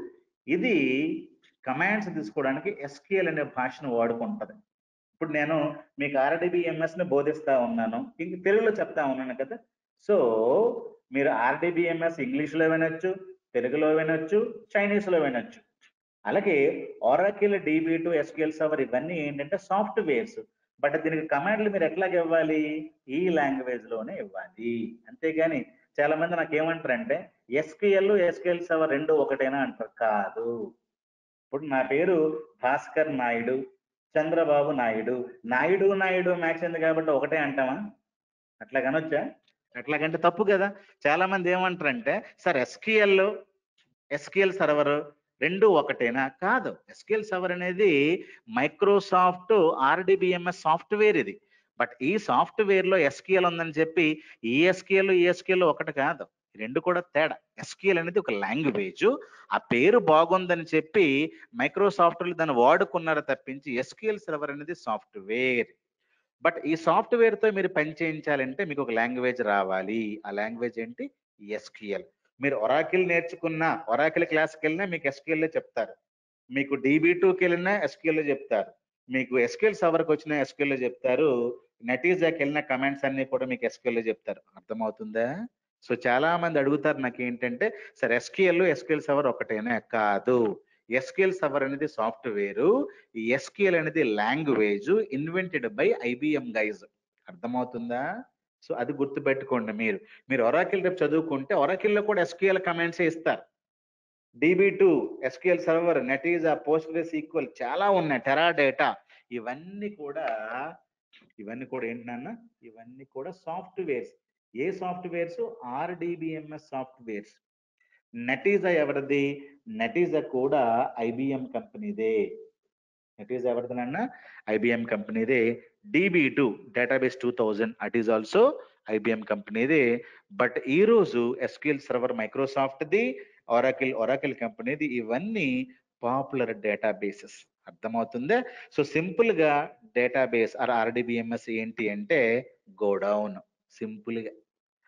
ఇది కమాండ్స్ తీసుకోవడానికి ఎస్క్యూఎల్ అనే భాషను వాడుకుంటది ఇప్పుడు నేను మీకు ఆర్డిబిఎంఎస్ ని బోధిస్తా ఉన్నాను ఇంక తెలుగులో చెప్తా ఉన్నాను కదా సో మీరు ఆర్డిబిఎంఎస్ ఇంగ్లీష్ లో వినొచ్చు తెలుగులో వినొచ్చు చైనీస్ లో వినొచ్చు అలాగే Oracle DB two SQL server ఇవన్నీ ఏంటంటే సాఫ్ట్వేర్స్ బట్ దీనికి కమాండ్లు మీరు ఎట్లాగ ఇవ్వాలి ఈ లాంగ్వేజ్ లోనే ఇవ్వాలి అంతేగాని చాలా మంది నాకు ఏమంటారంటే ఎస్క్యూఎల్ ఎస్క్యూఎల్ సర్వర్ రెండు ఒకటేనా అంటారు కాదు ఇప్పుడు నా పేరు భాస్కర్ నాయుడు చంద్రబాబు నాయుడు నాయుడు నాయుడు మ్యాచ్ ఉంది కాబట్టి ఒకటే అంటామా అట్లా కనొచ్చా అట్లాగంటే తప్పు కదా చాలా మంది ఏమంటారంటే సార్ ఎస్క్యూఎల్ ఎస్క్యూఎల్ సర్వర్ రెండు ఒకటేనా కాదు ఎస్క్యూఎల్ సర్వర్ అనేది మైక్రోసాఫ్ట్ ఆర్డిబిఎంఎస్ సాఫ్ట్వేర్ ఇది బట్ ఈ సాఫ్ట్వేర్ లో ఎస్క్యూఎల్ ఉందని చెప్పి ఈ ఎస్క్యూఎల్ ఈ ఎస్క్యూఎల్ ఒకటి కాదు ఈ రెండు కూడా తేడా ఎస్క్యూఎల్ అనేది ఒక లాంగ్వేజ్ ఆ పేరు బాగుందని చెప్పి మైక్రోసాఫ్ట్ దాన్ని వాడుకున్నారు తప్పించి ఎస్క్యూఎల్ సర్వర్ అనేది సాఫ్ట్వేర్ బట్ ఈ సాఫ్ట్వేర్ తో మీరు పని చేయించాలంటే మీకు ఒక లాంగ్వేజ్ రావాలి ఆ లాంగ్వేజ్ ఏంటి ఎస్క్యూఎల్ మీరు ఒరాకిల్ నేర్చుకున్న ఒరాకిల్ క్లాస్కి వెళ్ళినా మీకు ఎస్క్యూఎల్ చెప్తారు మీకు డీబీ టూకి వెళ్ళినా ఎస్క్యూఎల్ చెప్తారు మీకు ఎస్క్యూఎల్ సవర్కి వచ్చిన ఎస్క్యూఎల్ చెప్తారు నెటీజాకి వెళ్ళిన కమెంట్స్ అన్ని కూడా మీకు ఎస్క్యూఎల్ చెప్తారు అర్థమవుతుందా సో చాలా మంది అడుగుతారు నాకు ఏంటంటే సార్ ఎస్క్యూఎల్ ఎస్క్యూఎల్ సవర్ ఒకటేనా కాదు ఎస్క్యూఎల్ సర్వర్ అనేది సాఫ్ట్వేర్ ఈ ఎస్క్యూఎల్ అనేది language invented by IBM guys అర్థమవుతుందా సో అది గుర్తుపెట్టుకోండి మీరు మీరు ఒరాకిల్ రేపు చదువుకుంటే ఒరాకిల్ లో కూడా ఎస్క్యూఎల్ కమెంట్స్ ఇస్తారు DB two SQL server Netezza Postgres equal చాలా ఉన్నాయి టెరా డేటా ఇవన్నీ కూడా ఇవన్నీ కూడా ఏంటి నాన్న ఇవన్నీ కూడా సాఫ్ట్వేర్స్ ఏ సాఫ్ట్వేర్స్ ఆర్డిబిఎంఎస్ సాఫ్ట్వేర్స్ నెటీజా ఎవరిది నెటీజా కూడా ఐబిఎం కంపెనీదే నెటీజా ఎవరిదనన్నా ఐబిఎం కంపెనీదే DB two database two thousand it is also IBM కంపెనీదే బట్ ఈ రోజు ఎస్క్యూఎల్ సర్వర్ మైక్రోసాఫ్ట్ది ఒరాకిల్ ఒరాకిల్ కంపెనీది ఇవన్నీ పాపులర్ డేటాబేసెస్ అర్థమవుతుందా సో సింపుల్ గా డేటాబేస్ ఆర్ ఆర్డిబిఎంఎస్ ఏంటి అంటే గోడౌన్ సింపుల్ గా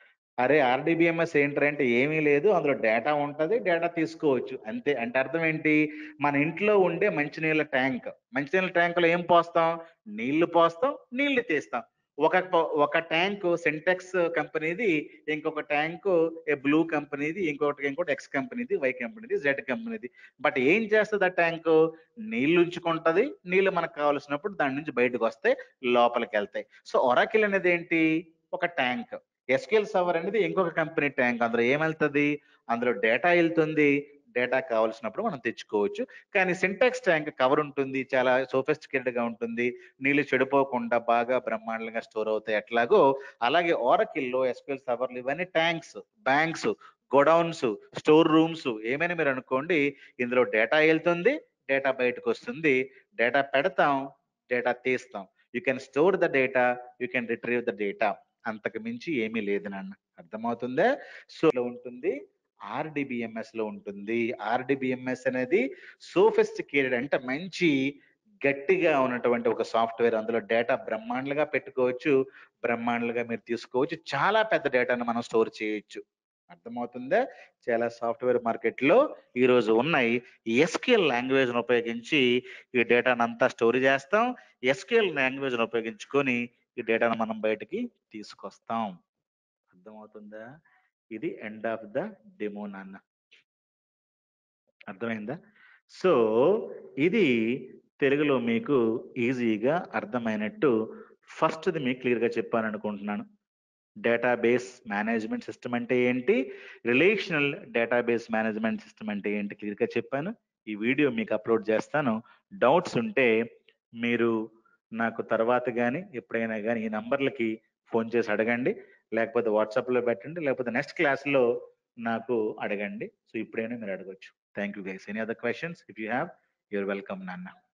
అరే ఆర్డిబిఎంఎస్ ఏంటంటే ఏమీ లేదు అందులో డేటా ఉంటది డేటా తీసుకోవచ్చు అంతే అంటే అర్థం ఏంటి మన ఇంట్లో ఉండే మంచినీళ్ళ ట్యాంక్ మంచినీళ్ళ ట్యాంక్ లో ఏం పోస్తాం నీళ్లు పోస్తాం నీళ్లు తీస్తాం ఒక ఒక ట్యాంక్ సెంటెక్స్ కంపెనీది ఇంకొక ట్యాంక్ బ్లూ కంపెనీది ఇంకొకటి ఇంకోటి ఎక్స్ కంపెనీది వై కంపెనీది జెడ్ కంపెనీది బట్ ఏం చేస్తుంది ఆ ట్యాంక్ నీళ్లు ఉంచుకుంటది నీళ్లు మనకు కావాల్సినప్పుడు దాని నుంచి బయటకు వస్తే లోపలికి వెళ్తాయి సో ఒరాకిల్ అనేది ఏంటి ఒక ట్యాంక్ ఎస్క్యూఎల్ సర్వర్ అనేది ఇంకొక కంపెనీ ట్యాంక్ అందులో ఏమెళ్తుంది అందులో డేటా వెళ్తుంది డేటా కావాల్సినప్పుడు మనం తెచ్చుకోవచ్చు కానీ సింటాక్స్ ట్యాంక్ కవర్ ఉంటుంది చాలా సోఫిస్టికేటెడ్ గా ఉంటుంది నీళ్లు చెడిపోకుండా బాగా బ్రహ్మాండంగా స్టోర్ అవుతాయి ఎట్లాగో అలాగే ఓరకిల్లో ఎస్క్యూఎల్ సర్వర్లు ఇవన్నీ tanks banks godowns store rooms ఏమైనా మీరు అనుకోండి ఇందులో డేటా వెళ్తుంది డేటా బయటకు వస్తుంది డేటా పెడతాం డేటా తీస్తాం you can store the data you can retrieve the data అంతకు మించి ఏమీ లేదు నాన్న అర్థమవుతుందా సో లో ఉంటుంది ఆర్డిబిఎంఎస్ లో ఉంటుంది ఆర్డిబిఎంఎస్ అనేది సోఫిస్టికేటెడ్ అంటే మంచి గట్టిగా ఉన్నటువంటి ఒక సాఫ్ట్వేర్ అందులో డేటా బ్రహ్మాండంగా పెట్టుకోవచ్చు బ్రహ్మాండంగా మీరు తీసుకోవచ్చు చాలా పెద్ద డేటాను మనం స్టోర్ చేయొచ్చు అర్థమవుతుందా చాలా సాఫ్ట్వేర్ మార్కెట్ లో ఈ రోజు ఉన్నాయి ఎస్క్యూఎల్ లాంగ్వేజ్ ఉపయోగించి ఈ డేటాను అంతా స్టోర్ చేస్తాం ఎస్క్యూఎల్ లాంగ్వేజ్ ఉపయోగించుకొని ఈ డేటాను మనం బయటికి తీసుకొస్తాం అర్థమవుతుందా ఇది ఎండ్ ఆఫ్ ద డెమో నాన్న అర్థమైందా సో ఇది తెలుగులో మీకు ఈజీగా అర్థమైనట్టు ఫస్ట్ది మీకు క్లియర్గా చెప్పాను అనుకుంటున్నాను డేటాబేస్ మేనేజ్మెంట్ సిస్టమ్ అంటే ఏంటి రిలేషనల్ డేటాబేస్ మేనేజ్మెంట్ సిస్టమ్ అంటే ఏంటి క్లియర్గా చెప్పాను ఈ వీడియో మీకు అప్లోడ్ చేస్తాను డౌట్స్ ఉంటే మీరు నాకు తర్వాత కానీ ఎప్పుడైనా కానీ ఈ నంబర్లకి ఫోన్ చేసి అడగండి లేకపోతే వాట్సాప్లో పెట్టండి లేకపోతే నెక్స్ట్ క్లాస్లో నాకు అడగండి సో ఇప్పుడైనా మీరు అడగొచ్చు thank you guys any other questions if you have you're welcome నాన్న